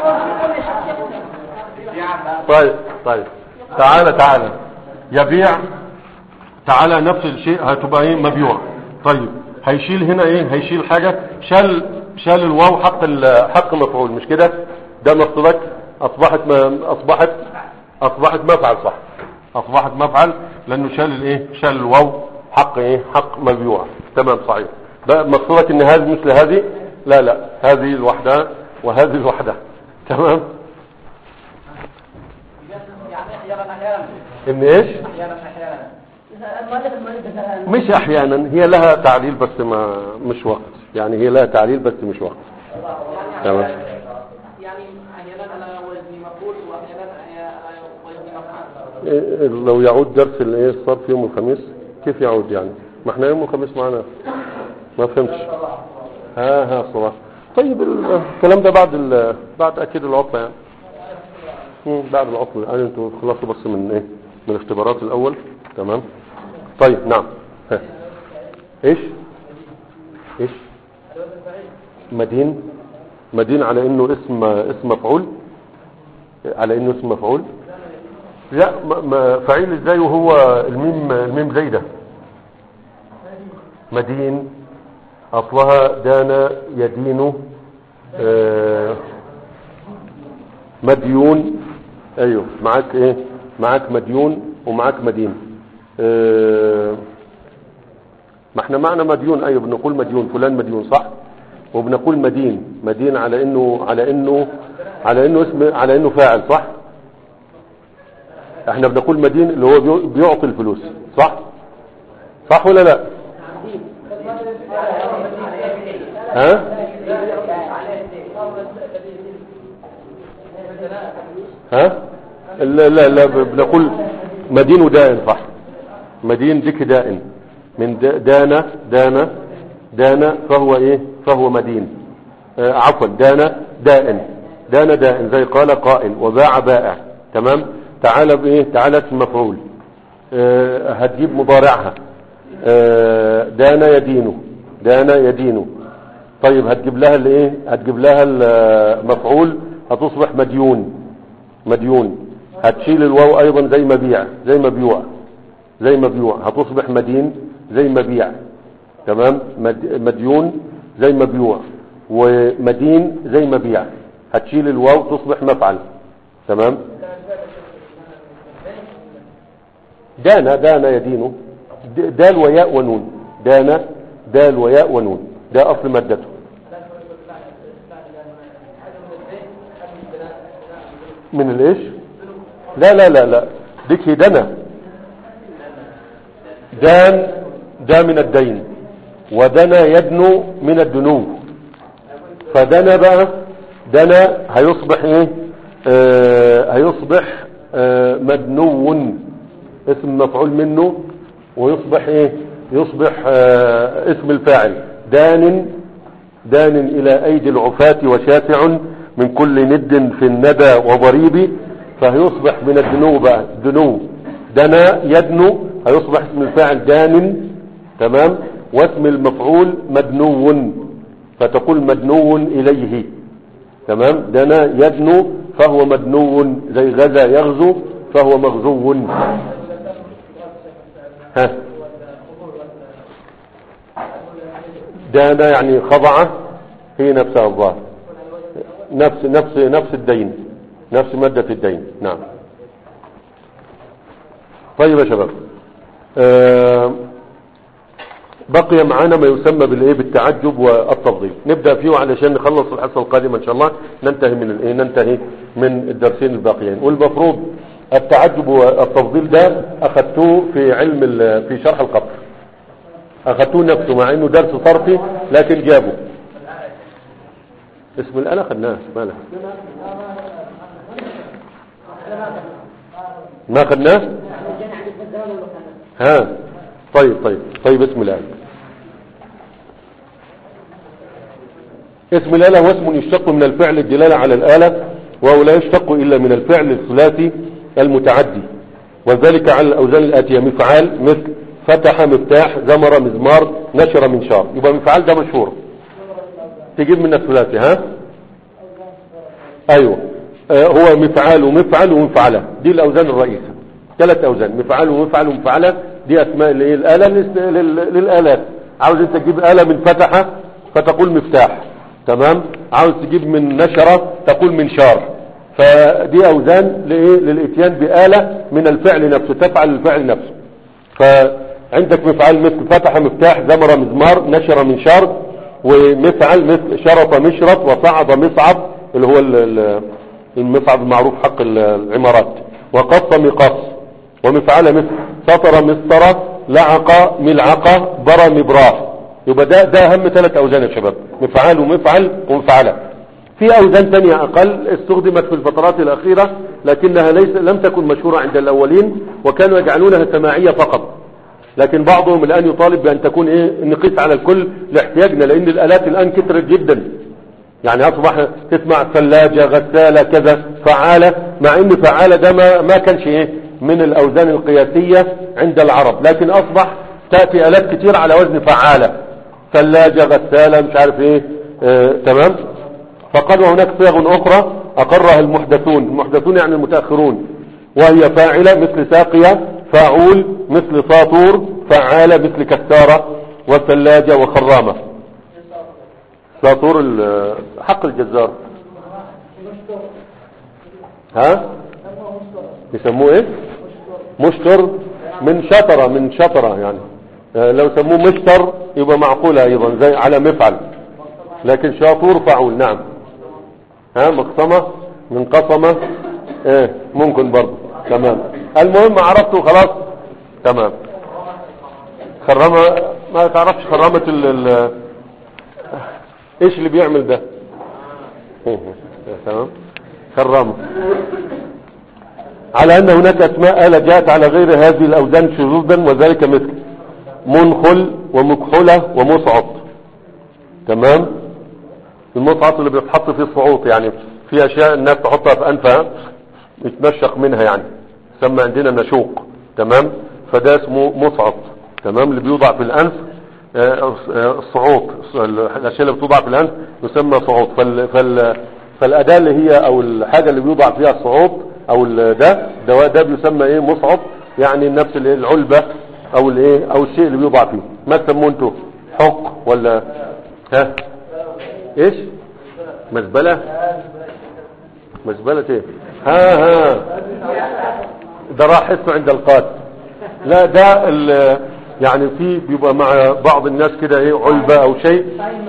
طيب طيب تعالى تعالى يبيع تعالى نفس الشيء هتبقى ايه مبيوع طيب هيشيل هنا ايه هيشيل حاجة شال شال الواو حق ال- حق مفعول مش كده ده مقصودك اصبحت ما اصبحت اصبحت مفعل صح اصبحت مفعل لانه شال الايه شال الواو حق ايه حق مبيوع تمام صحيح بقى مقصودك ان هذه مثل هذه لا لا هذه الوحدة وهذه الوحدة تمام يعني أحيانا أحيانا ان ايش أحيانا أحيانا المؤلف المؤلف مثلا مش احيانا هي لها تعليل بس ما مش وقت يعني هي لها تعليل بس مش وقت تمام يعني أحيانا على وزن مفعول وأحيانا على وزن مفعول إيه، لو يعود درس الايه الصرف يوم الخميس كيف يعود يعني ما احنا يوم الخميس معنا ما فهمتش ها ها صراحة طيب ال- الكلام ده بعد ال- بعد اكيد العطلة يعني مم، بعد العطلة يعني انتوا خلصوا بس من ايه من الاختبارات الاول تمام طيب نعم ها. ايش ايش مدين مدين على انه اسم اسم مفعول على انه اسم مفعول لا ما- ما فعيل ازاي وهو الميم الميم زايده مدين اصلها دان يدين آه، مديون ايوه معاك ايه معاك مديون ومعاك مدين آه، ما احنا معنا مديون ايوه بنقول مديون فلان مديون صح وبنقول مدين مدين على انه على انه على انه اسم على انه فاعل صح احنا بنقول مدين اللي هو بيو- بيعطي الفلوس صح صح ولا لا ها ها لا لا لا بنقول مدين ودائن صح مدين ذك دائن من دا- دانا دانا دانا فهو ايه فهو مدين آه عفوا دانا دائن دانا دائن زي قال قائل وباع بائع تمام تعالى بايه تعالى اسم مفعول آه هتجيب مضارعها آه دانا يدينه دانا يدينه طيب هتجيب لها الايه هتجيب لها المفعول هتصبح مديون مديون هتشيل الواو ايضا زي مبيع زي مبيوع زي مبيوع هتصبح مدين زي مبيع تمام مد- مديون زي مبيوع ومدين زي مبيع هتشيل الواو تصبح مفعل تمام دانا دانا يدينه د- دال وياء ونون دانا دال وياء ونون ده اصل مادته من الايش لا لا لا لا ديك دنا دان دا من الدين ودنا يدنو من الدنو فدنا بقى دنا هيصبح ايه آه هيصبح آه مدنو اسم مفعول منه ويصبح ايه يصبح آه اسم الفاعل دان دان إلى أيدي العفاة وشافع من كل ند في الندى وضريب فهيصبح من الدنو بقى دنو دنا يدنو هيصبح اسم الفاعل دان تمام واسم المفعول مدنو فتقول مدنو إليه تمام دنا يدنو فهو مدنو زي غزا يغزو فهو مغزو ها دانا يعني خضع هي نفسها الظاهر نفس نفس نفس الدين نفس مادة الدين نعم طيب يا شباب آه بقي معانا ما يسمى بالايه بالتعجب والتفضيل نبدا فيه علشان نخلص الحصه القادمه ان شاء الله ننتهي من الايه ننتهي من الدرسين الباقيين والمفروض التعجب والتفضيل ده اخذتوه في علم ال- في شرح القطر اخذتوه نفسه مع انه درس صرفي لكن جابه اسم الآلة خدناه مالها ما خدناه ها طيب طيب طيب اسم الآلة اسم الآلة هو اسم يشتق من الفعل الدلالة على الآلة وهو لا يشتق إلا من الفعل الثلاثي المتعدي وذلك على الأوزان الآتية مفعال مثل فتح مفتاح زمر مزمار نشر منشار يبقى مفعال ده مشهور تجيب من الثلاثي ها ايوه آه هو مفعال ومفعل ومفعله دي الاوزان الرئيسه ثلاث اوزان مفعال ومفعل ومفعله دي اسماء الايه الاله للس- لل- للالات عاوز انت تجيب اله من فتح فتقول مفتاح تمام عاوز تجيب من نشره تقول منشار فدي اوزان لايه للاتيان باله من الفعل نفسه تفعل الفعل نفسه فعندك مفعل مثل فتح مفتاح زمر مزمار نشر منشار ومفعل مثل شرط مشرط وصعد مصعد اللي هو ال- ال- المصعد المعروف حق ال- العمارات وقص مقص ومفعل مثل سطر مسطرة لعق ملعقة برى مبراه يبقى ده ده اهم ثلاث اوزان يا شباب مفعال ومفعل ومفعله في اوزان تانية اقل استخدمت في الفترات الاخيرة لكنها ليس لم تكن مشهورة عند الاولين وكانوا يجعلونها سماعية فقط لكن بعضهم الآن يطالب بأن تكون إيه نقيس على الكل لاحتياجنا لأن الآلات الآن كثرت جدا يعني أصبح تسمع ثلاجة غسالة كذا فعالة مع أن فعالة ده ما, ما كانش إيه من الأوزان القياسية عند العرب لكن أصبح تأتي آلات كتير على وزن فعالة ثلاجة غسالة مش عارف إيه آه تمام فقال وهناك صيغ أخرى أقرها المحدثون المحدثون يعني المتأخرون وهي فاعلة مثل ساقية فاعول مثل ساطور فعالة مثل كسارة وثلاجة وخرامة ساطور ال- حق الجزار ها يسموه ايه مشتر من شطرة من شطرة يعني آه، لو سموه مشتر يبقى معقولة ايضا زي على مفعل لكن شاطور فاعول نعم ها مقسمة من قصمة ايه ممكن برضه تمام المهم عرفته خلاص تمام خرمة ما تعرفش خرامة ال ال ايش اللي بيعمل ده إيه، تمام خرامة على ان هناك اسماء آلة جاءت على غير هذه الاوزان شذوذا وذلك مثل منخل ومكحلة ومصعط تمام المصعط اللي بيتحط فيه الصعوط يعني في اشياء الناس تحطها في انفها يتنشق منها يعني يسمى عندنا نشوق تمام فده اسمه مصعط تمام اللي بيوضع في الانف آه، آه، الصعوط الاشياء اللي بتوضع في الانف يسمى صعوط فال فال فالاداه اللي هي او الحاجه اللي بيوضع فيها الصعوط او ال- ده ده ده بيسمى ايه مصعط يعني نفس الايه العلبه او الايه او الشيء اللي بيوضع فيه ما تسموه انتوا حق ولا ها ايش مزبله مزبلة ايه ها ها ده راح حسه عند القاد لا ده ال- يعني في بيبقى مع بعض الناس كده ايه علبة او شيء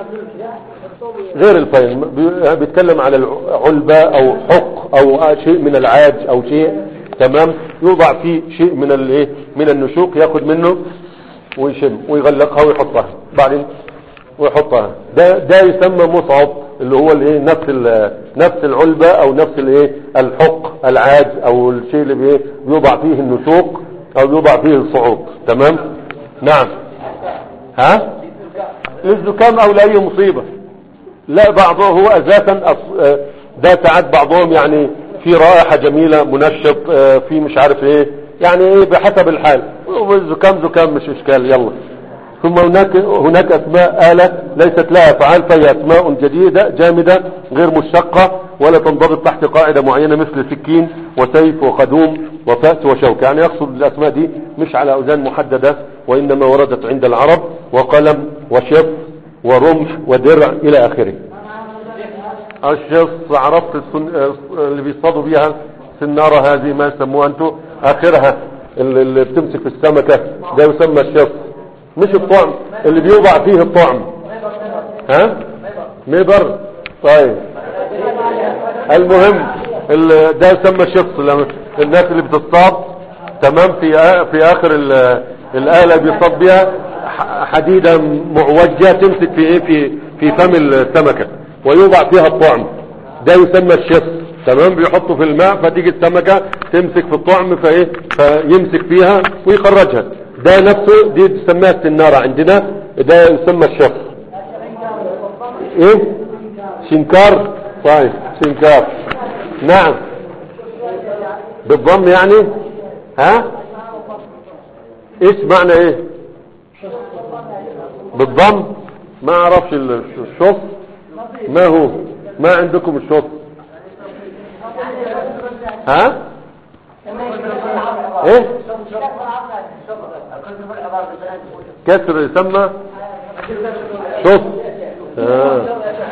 غير الفاين بي- بيتكلم على العلبة او حق او شيء من العاج او شيء تمام يوضع فيه شيء من الايه من النشوق ياخد منه ويشم ويغلقها ويحطها بعدين ويحطها ده ده يسمى مصعب اللي هو الايه نفس ال- نفس العلبة او نفس الايه الحق العاج او الشيء اللي بي- بيوضع فيه النشوق او بيوضع فيه الصعود تمام نعم ها للزكام او لاي مصيبة لا بعضه هو اساسا أص- آه، ده ساعات بعضهم يعني في رائحة جميلة منشط آه، في مش عارف ايه يعني ايه بحسب الحال والزكام زكام مش اشكال يلا ثم هناك هناك اسماء آلة ليست لها افعال فهي اسماء جديدة جامدة غير مشتقة ولا تنضبط تحت قاعدة معينة مثل سكين وسيف وخدوم وفأس وشوك يعني يقصد الاسماء دي مش على اوزان محددة وانما وردت عند العرب وقلم وشف ورمح ودرع الى اخره الشف عرفت السن... آه، اللي بيصطادوا بيها السنارة هذه ما يسموها انتم اخرها اللي اللي بتمسك في السمكة ده يسمى الشف مش الطعم اللي بيوضع فيه الطعم ها ميبر طيب المهم ال- ده يسمى شخص لما الناس اللي بتصطاد تمام في آ- في اخر ال- الاله اللي بيصطاد بيها ح- حديده معوجه تمسك في ايه في في فم السمكه ويوضع فيها الطعم ده يسمى الشخص تمام بيحطه في الماء فتيجي السمكه تمسك في الطعم فايه فيمسك فيها ويخرجها ده نفسه دي تسميها السناره عندنا ده يسمى الشخص ايه شنكار طيب شنكار نعم بالضم يعني ها ايش معنى ايه بالضم ما اعرفش ال- الشط ما هو ما عندكم الشط ها ايه كسر يسمى شط آه.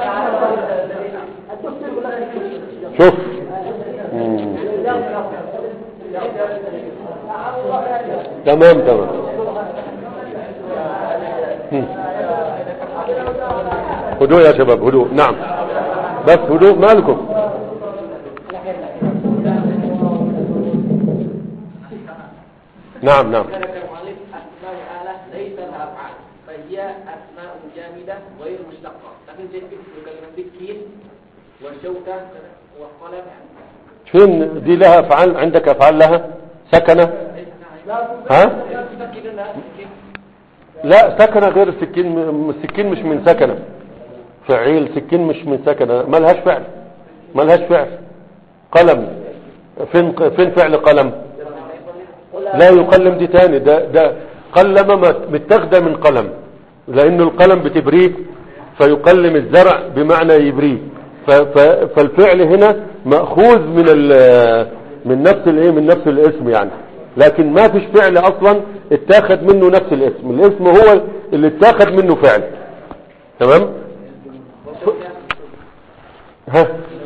شوف مم. تمام تمام مم. هدوء يا شباب هدوء نعم بس هدوء مالكم نعم نعم كان المؤلف أسماء آلة ليس لها أفعال فهي أسماء جامدة غير مشتقة لكن زي كلمة بالكين والشوكة والقلم فين دي لها افعال عندك افعال لها سكنة ها تفكر لها بالكين لا سكنة غير السكين م- السكين مش من سكنة فعيل سكين مش من سكنة ملهاش فعل ملهاش فعل قلم فين فين فعل قلم لا يقلم دي تاني ده ده قلم ما- متاخده من قلم لان القلم بتبريه فيقلم الزرع بمعنى يبريه ف- ف- فالفعل هنا ماخوذ من ال- من نفس الايه من نفس الاسم يعني لكن ما فيش فعل اصلا اتاخد منه نفس الاسم الاسم هو اللي اتاخد منه فعل تمام ها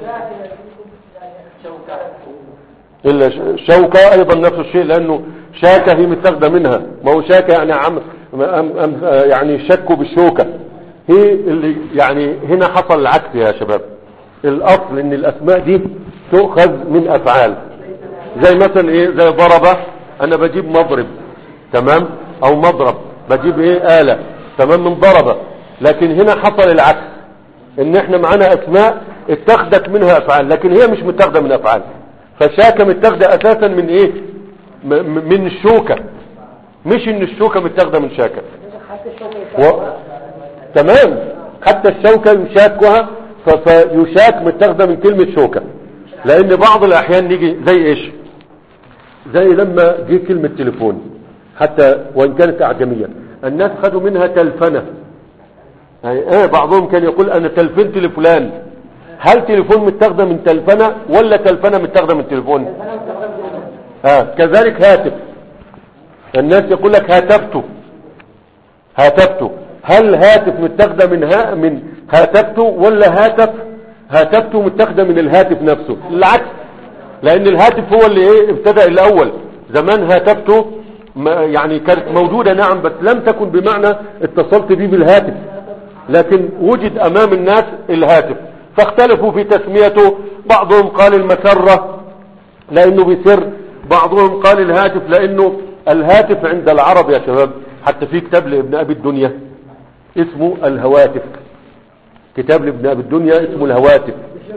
إلا ش- شوكة أيضا نفس الشيء لأنه شاكة هي متاخدة منها ما هو شاكة يعني عم أم أم يعني شكوا بالشوكة هي اللي يعني هنا حصل العكس يا شباب الأصل إن الأسماء دي تؤخذ من أفعال زي مثلا إيه زي ضربة أنا بجيب مضرب تمام أو مضرب بجيب إيه آلة تمام من ضربة لكن هنا حصل العكس ان احنا معانا اسماء اتخذت منها افعال لكن هي مش متاخده من افعال فشاكه متاخده اساسا من ايه م- م- من الشوكه مش ان الشوكه متاخده من شاكه و... تمام حتى الشوكه يشاكها ف... فيشاك متاخده من كلمه شوكه لان بعض الاحيان نيجي زي ايش زي لما جه كلمه تليفون حتى وان كانت اعجميه الناس خدوا منها تلفنه يعني ايه بعضهم كان يقول انا تلفنت لفلان هل تليفون متاخده من تلفنه ولا تلفنه متاخده من تليفون ها كذلك هاتف الناس يقول لك هاتفته هاتفته هل هاتف متاخده من ها من هاتفته ولا هاتف هاتفته متاخده من الهاتف نفسه العكس لان الهاتف هو اللي ايه ابتدأ الاول زمان هاتفته ما- يعني كانت موجودة نعم بس لم تكن بمعنى اتصلت بيه بالهاتف لكن وجد امام الناس الهاتف فاختلفوا في تسميته بعضهم قال المسرة لانه بسر بعضهم قال الهاتف لانه الهاتف عند العرب يا شباب حتى في كتاب لابن ابي الدنيا اسمه الهواتف كتاب لابن ابي الدنيا اسمه الهواتف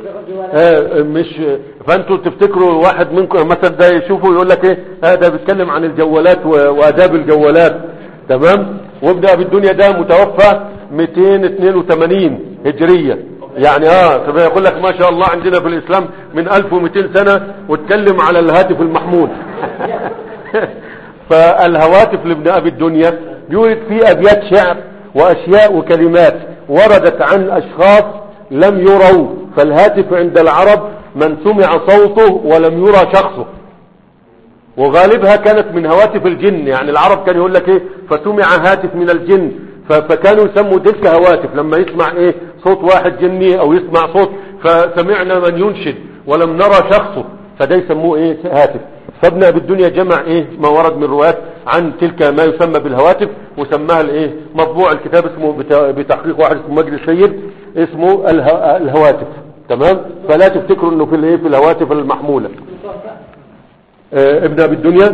آه مش فانتوا تفتكروا واحد منكم مثلا ده يشوفه يقول لك ايه هذا بيتكلم عن الجوالات و- واداب الجوالات تمام وابن ابي الدنيا ده متوفى 282 هجريه يعني اه طب يقول لك ما شاء الله عندنا في الاسلام من 1200 سنه واتكلم على الهاتف المحمول فالهواتف لابن ابي الدنيا يورد فيه ابيات شعر واشياء وكلمات وردت عن اشخاص لم يروا فالهاتف عند العرب من سمع صوته ولم يرى شخصه وغالبها كانت من هواتف الجن يعني العرب كان يقول لك ايه فسمع هاتف من الجن ف- فكانوا يسموا تلك هواتف لما يسمع ايه صوت واحد جني او يسمع صوت فسمعنا من ينشد ولم نرى شخصه فده يسموه ايه هاتف فابن ابي الدنيا جمع ايه ما ورد من روايات عن تلك ما يسمى بالهواتف وسماها الايه مطبوع الكتاب اسمه بتا- بتحقيق واحد اسمه مجد السيد اسمه اله- الهواتف تمام فلا تفتكروا انه في الايه في الهواتف المحمولة آه، ابن ابي الدنيا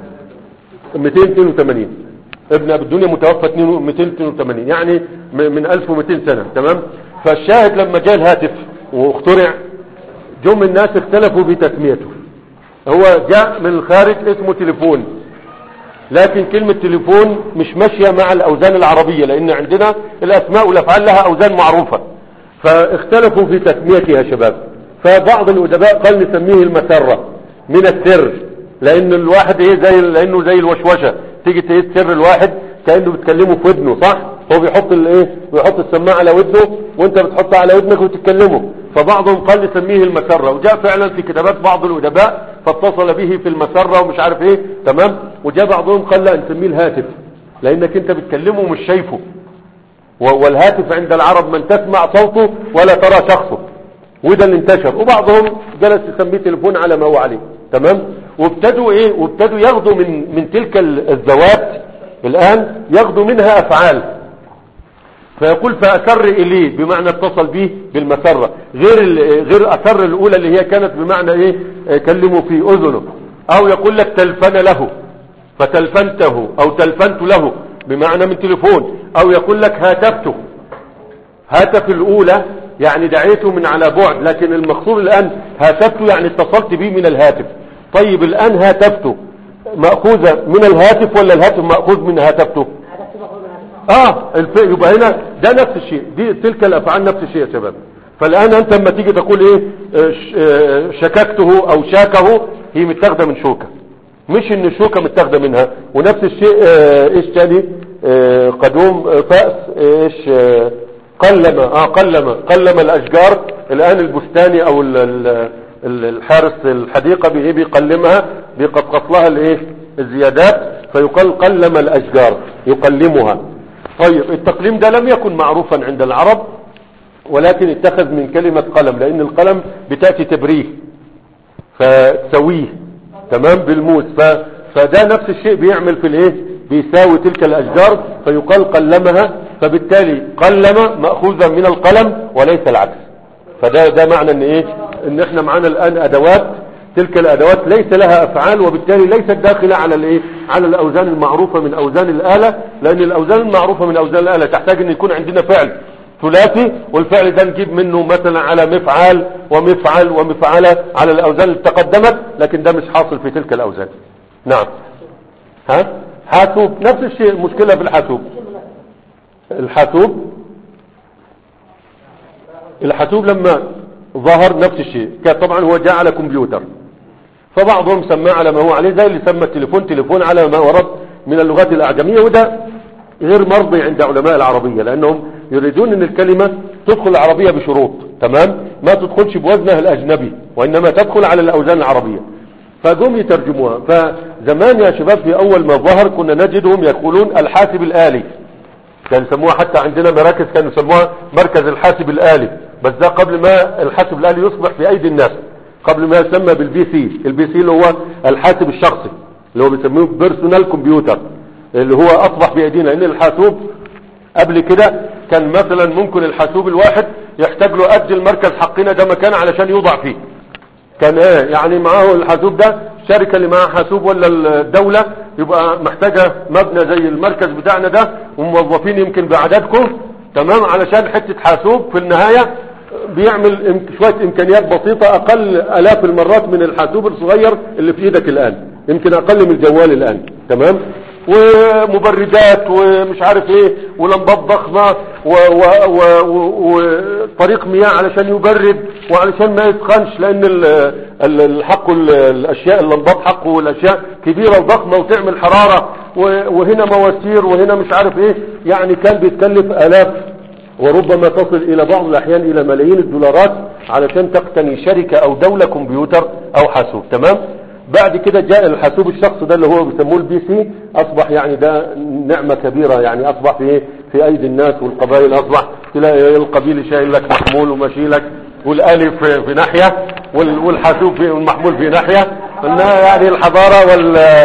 282 ابن ابي الدنيا متوفى 2 282 يعني م- من 1200 سنة تمام فالشاهد لما جاء الهاتف واخترع جم الناس اختلفوا بتسميته هو جاء من الخارج اسمه تليفون لكن كلمة تليفون مش ماشية مع الأوزان العربية لأن عندنا الأسماء والأفعال لها أوزان معروفة فاختلفوا في تسميتها يا شباب فبعض الأدباء قال نسميه المسرة من السر لأن الواحد إيه زي لأنه زي الوشوشة تيجي تقيس سر الواحد كأنه بتكلمه في ودنه صح هو بيحط الايه بيحط السماعة على ودنه وانت بتحطها على ودنك وتتكلمه فبعضهم قال نسميه المسرة وجاء فعلا في كتابات بعض الأدباء فاتصل به في المسرة ومش عارف ايه تمام وجاء بعضهم قال لا نسميه الهاتف لانك انت بتكلمه مش شايفه و- والهاتف عند العرب من تسمع صوته ولا ترى شخصه وده اللي انتشر وبعضهم جلس يسميه تليفون على ما هو عليه تمام وابتدوا ايه وابتدوا ياخدوا من من تلك ال- الذوات الان ياخدوا منها افعال فيقول فأسر إليه بمعنى اتصل به بالمسرة غير ال- غير أسر الأولى اللي هي كانت بمعنى إيه آه، كلمه في أذنه أو يقول لك تلفن له فتلفنته أو تلفنت له بمعنى من تليفون أو يقول لك هاتفته هاتف الأولى يعني دعيته من على بعد لكن المقصود الآن هاتفته يعني اتصلت به من الهاتف طيب الآن هاتفته مأخوذة من الهاتف ولا الهاتف مأخوذ من هاتفته اه الف... يبقى هنا ده نفس الشيء دي تلك الافعال نفس الشيء يا شباب فالان انت لما تيجي تقول ايه آه، ش- آه، شككته او شاكه هي متاخده من شوكه مش ان الشوكه متاخده منها ونفس الشيء آه، ايش تاني آه، قدوم آه، فأس ايش آه، قلم اه قلم قلم الاشجار الان البستاني او ال- ال- ال- الحارس الحديقه بي- بيقلمها بيقصقص لها الايه الزيادات فيقال قلم الاشجار يقلمها طيب التقليم ده لم يكن معروفا عند العرب ولكن اتخذ من كلمة قلم لان القلم بتأتي تبريه فتسويه تمام بالموس ف... فده نفس الشيء بيعمل في الايه بيساوي تلك الاشجار فيقال قلمها فبالتالي قلم مأخوذا من القلم وليس العكس فده ده معنى ان ايه ان احنا معانا الان ادوات تلك الادوات ليس لها افعال وبالتالي ليست داخله على الايه على الاوزان المعروفه من اوزان الاله لان الاوزان المعروفه من اوزان الاله تحتاج ان يكون عندنا فعل ثلاثي والفعل ده نجيب منه مثلا على مفعال ومفعل ومفعله على الاوزان اللي تقدمت لكن ده مش حاصل في تلك الاوزان نعم ها حاسوب نفس الشيء المشكله في الحاسوب الحاسوب الحاسوب لما ظهر نفس الشيء كان طبعا هو جاء على كمبيوتر فبعضهم سماه على ما هو عليه زي اللي سمى التليفون تليفون على ما ورد من اللغات الأعجمية وده غير مرضي عند علماء العربية لأنهم يريدون أن الكلمة تدخل العربية بشروط تمام ما تدخلش بوزنها الأجنبي وإنما تدخل على الأوزان العربية فقوم يترجموها فزمان يا شباب في أول ما ظهر كنا نجدهم يقولون الحاسب الآلي كان يسموها حتى عندنا مراكز كانوا يسموها مركز الحاسب الآلي بس ده قبل ما الحاسب الآلي يصبح في أيدي الناس قبل ما يسمى بالبي سي البي سي اللي هو الحاسب الشخصي اللي هو بيسموه بيرسونال كمبيوتر اللي هو أصبح بأيدينا لأن الحاسوب قبل كده كان مثلا ممكن الحاسوب الواحد يحتاج له قد المركز حقنا ده مكان علشان يوضع فيه كان ايه يعني معاه الحاسوب ده الشركة اللي معاها حاسوب ولا الدولة يبقى محتاجة مبنى زي المركز بتاعنا ده وموظفين يمكن بعددكم تمام علشان حتة حاسوب في النهاية بيعمل إم- شوية امكانيات بسيطة اقل الاف المرات من الحاسوب الصغير اللي في ايدك الان يمكن اقل من الجوال الان تمام ومبردات ومش عارف ايه ولمبات ضخمة و- و- و- وطريق مياه علشان يبرد وعلشان ما يسخنش لان ال- ال- الحق ال- الاشياء اللمبات حقه والاشياء كبيرة وضخمة وتعمل حرارة و- وهنا مواسير وهنا مش عارف ايه يعني كان بيتكلف الاف وربما تصل الى بعض الاحيان الى ملايين الدولارات علشان تقتني شركة او دولة كمبيوتر او حاسوب تمام بعد كده جاء الحاسوب الشخص ده اللي هو بيسموه البي سي اصبح يعني ده نعمة كبيرة يعني اصبح في ايه في ايدي الناس والقبائل اصبح تلاقي القبيل شايل لك محمول وماشي لك والالف في, في ناحية وال- والحاسوب في والمحمول في ناحية انها يعني الحضارة وال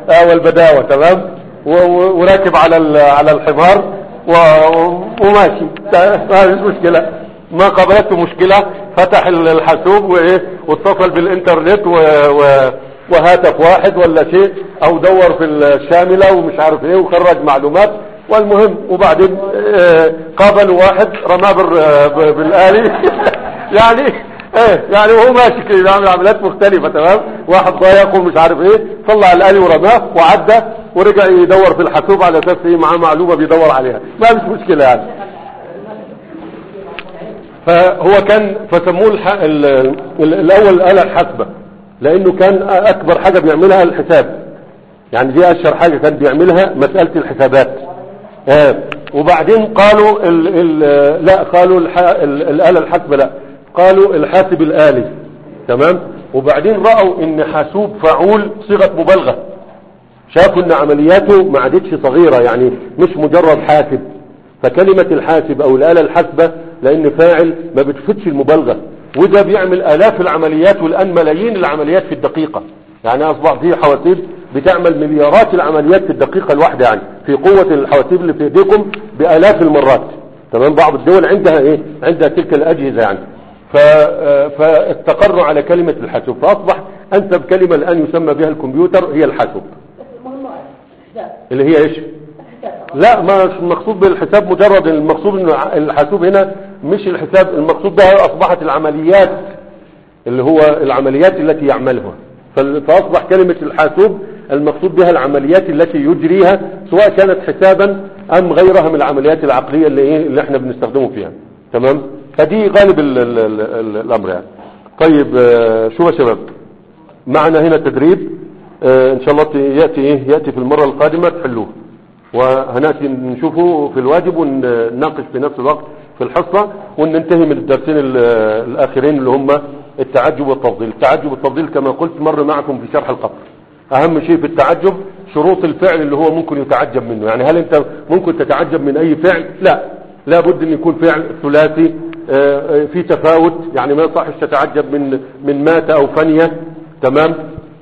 آه والبداوة تمام و- و- وراكب على ال- على الحمار و- وماشي ما فيش مشكلة ما قابلته مشكلة فتح ال- الحاسوب وايه واتصل بالانترنت و... و... وهاتف واحد ولا شيء او دور في الشاملة ومش عارف ايه وخرج معلومات والمهم وبعدين آه، قابل واحد رماه بال- آه، ب- بالآلي يعني ايه يعني وهو ماشي كده بيعمل عمليات مختلفة تمام واحد ضايق ومش عارف ايه طلع الآلي ورماه وعدى ورجع يدور في الحاسوب على اساس ايه معاه معلومة بيدور عليها ما مش مشكلة يعني فهو كان فسموه الح... ال... ال- الاول الآلة الحاسبة لانه كان اكبر حاجة بيعملها الحساب يعني دي اشهر حاجة كان بيعملها مسألة الحسابات آه. وبعدين قالوا ال... ال... لا قالوا الح... ال... الآلة الحاسبة لا قالوا الحاسب الآلي تمام وبعدين رأوا ان حاسوب فعول صيغة مبالغة شافوا ان عملياته ما عادتش صغيرة يعني مش مجرد حاسب فكلمة الحاسب او الآلة الحاسبة لان فاعل ما بتفيدش المبالغة وده بيعمل آلاف العمليات والآن ملايين العمليات في الدقيقة يعني أصبح فيه حواسيب بتعمل مليارات العمليات في الدقيقة الواحدة يعني في قوة الحواسيب اللي في ايديكم بآلاف المرات تمام بعض الدول عندها ايه عندها تلك الأجهزة يعني ف... آه، فاستقروا على كلمة الحاسوب فأصبح أنسب كلمة الآن يسمى بها الكمبيوتر هي الحاسوب المهم حساب اللي هي ايش حساب لا ما مش المقصود بالحساب مجرد المقصود ان الحاسوب هنا مش الحساب المقصود بها اصبحت العمليات اللي هو العمليات التي يعملها فال- فاصبح كلمة الحاسوب المقصود بها العمليات التي يجريها سواء كانت حسابا ام غيرها من العمليات العقلية اللي, إيه اللي احنا بنستخدمه فيها تمام فدي غالب ال ال ال ال الامر يعني طيب آه، شو يا شباب معنا هنا تدريب آه، ان شاء الله ت- يأتي ايه يأتي في المرة القادمة تحلوه وهنأتي نشوفه في الواجب ونناقش في نفس الوقت في الحصة وننتهي من الدرسين ال- الآخرين اللي هم التعجب والتفضيل التعجب والتفضيل كما قلت مر معكم في شرح القطر أهم شيء في التعجب شروط الفعل اللي هو ممكن يتعجب منه يعني هل أنت ممكن تتعجب من أي فعل لا لابد أن يكون فعل ثلاثي آه، آه، في تفاوت يعني ما يصحش تتعجب من من مات أو فنية تمام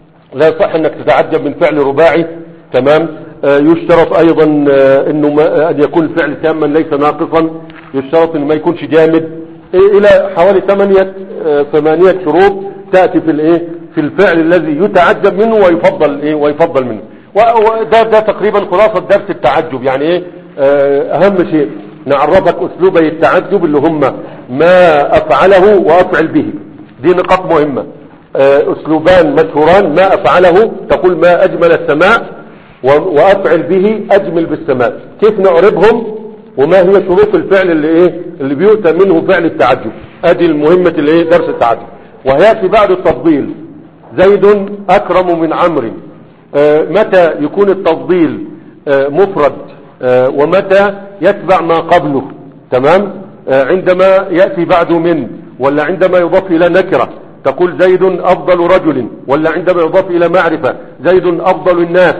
لا يصح انك تتعجب من فعل رباعي تمام آه، يشترط ايضا آه، انه ما ان يكون الفعل تاما ليس ناقصا يشترط انه ما يكونش جامد إيه، الى حوالي ثمانية آه، ثمانية شروط تأتي في الايه في الفعل الذي يتعجب منه ويفضل ايه ويفضل منه و- وده ده تقريبا خلاصة درس التعجب يعني ايه آه، اهم شيء نعرفك اسلوبي التعجب اللي هم ما افعله وافعل به دي نقاط مهمة آه، اسلوبان مشهوران ما افعله تقول ما اجمل السماء و- وافعل به اجمل بالسماء كيف نعربهم وما هي شروط الفعل اللي ايه اللي بيؤتى منه فعل التعجب ادي المهمة اللي ايه درس التعجب وهياتي بعد التفضيل زيد اكرم من عمرو آه، متى يكون التفضيل آه، مفرد آه، ومتى يتبع ما قبله تمام آه، عندما يأتي بعده من ولا عندما يضاف إلى نكرة تقول زيد أفضل رجل ولا عندما يضاف إلى معرفة زيد أفضل الناس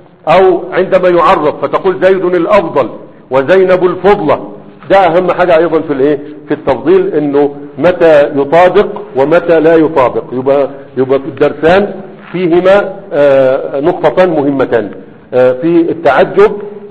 أو عندما يعرف فتقول زيد الأفضل وزينب الفضلة ده أهم حاجة أيضا في الإيه في التفضيل إنه متى يطابق ومتى لا يطابق يبقى يبقى في الدرسان فيهما آه، نقطتان مهمتان آه، في التعجب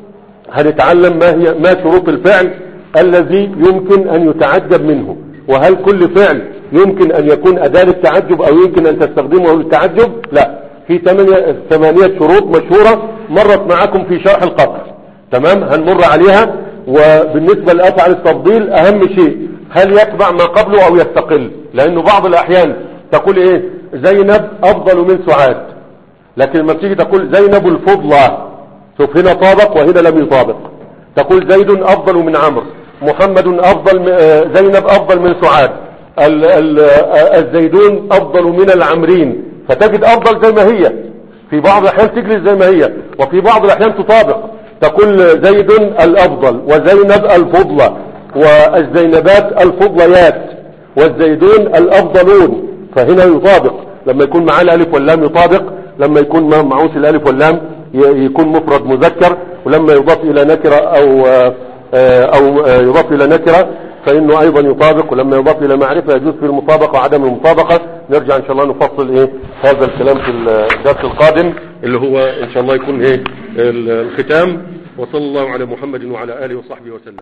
هنتعلم ما هي ما شروط الفعل الذي يمكن أن يتعجب منه وهل كل فعل يمكن أن يكون أداة للتعجب أو يمكن أن تستخدمه للتعجب لا في ثمانية, ثمانية شروط مشهورة مرت معكم في شرح القطر تمام هنمر عليها وبالنسبة لأفعل التفضيل أهم شيء هل يتبع ما قبله أو يستقل لأنه بعض الأحيان تقول إيه زينب أفضل من سعاد لكن لما تيجي تقول زينب الفضلى شوف هنا طابق وهنا لم يطابق تقول زيد أفضل من عمرو محمد أفضل م- آه، زينب أفضل من سعاد ال- ال- آه، الزيدون أفضل من العمرين فتجد أفضل زي ما هي في بعض الأحيان تجلس زي ما هي وفي بعض الأحيان تطابق تقول زيد الأفضل وزينب الفضلى والزينبات الفضليات والزيدون الأفضلون فهنا يطابق لما يكون معاه الألف واللام يطابق لما يكون ما معوش الألف واللام ي- يكون مفرد مذكر ولما يضاف إلى نكرة أو آه، آه، أو آه، يضاف إلى نكرة فإنه أيضا يطابق ولما يضاف إلى معرفة يجوز في المطابقة وعدم المطابقة نرجع ان شاء الله نفصل ايه هذا الكلام في الدرس القادم اللي هو ان شاء الله يكون ايه ال- الختام وصلى الله على محمد وعلى اله وصحبه وسلم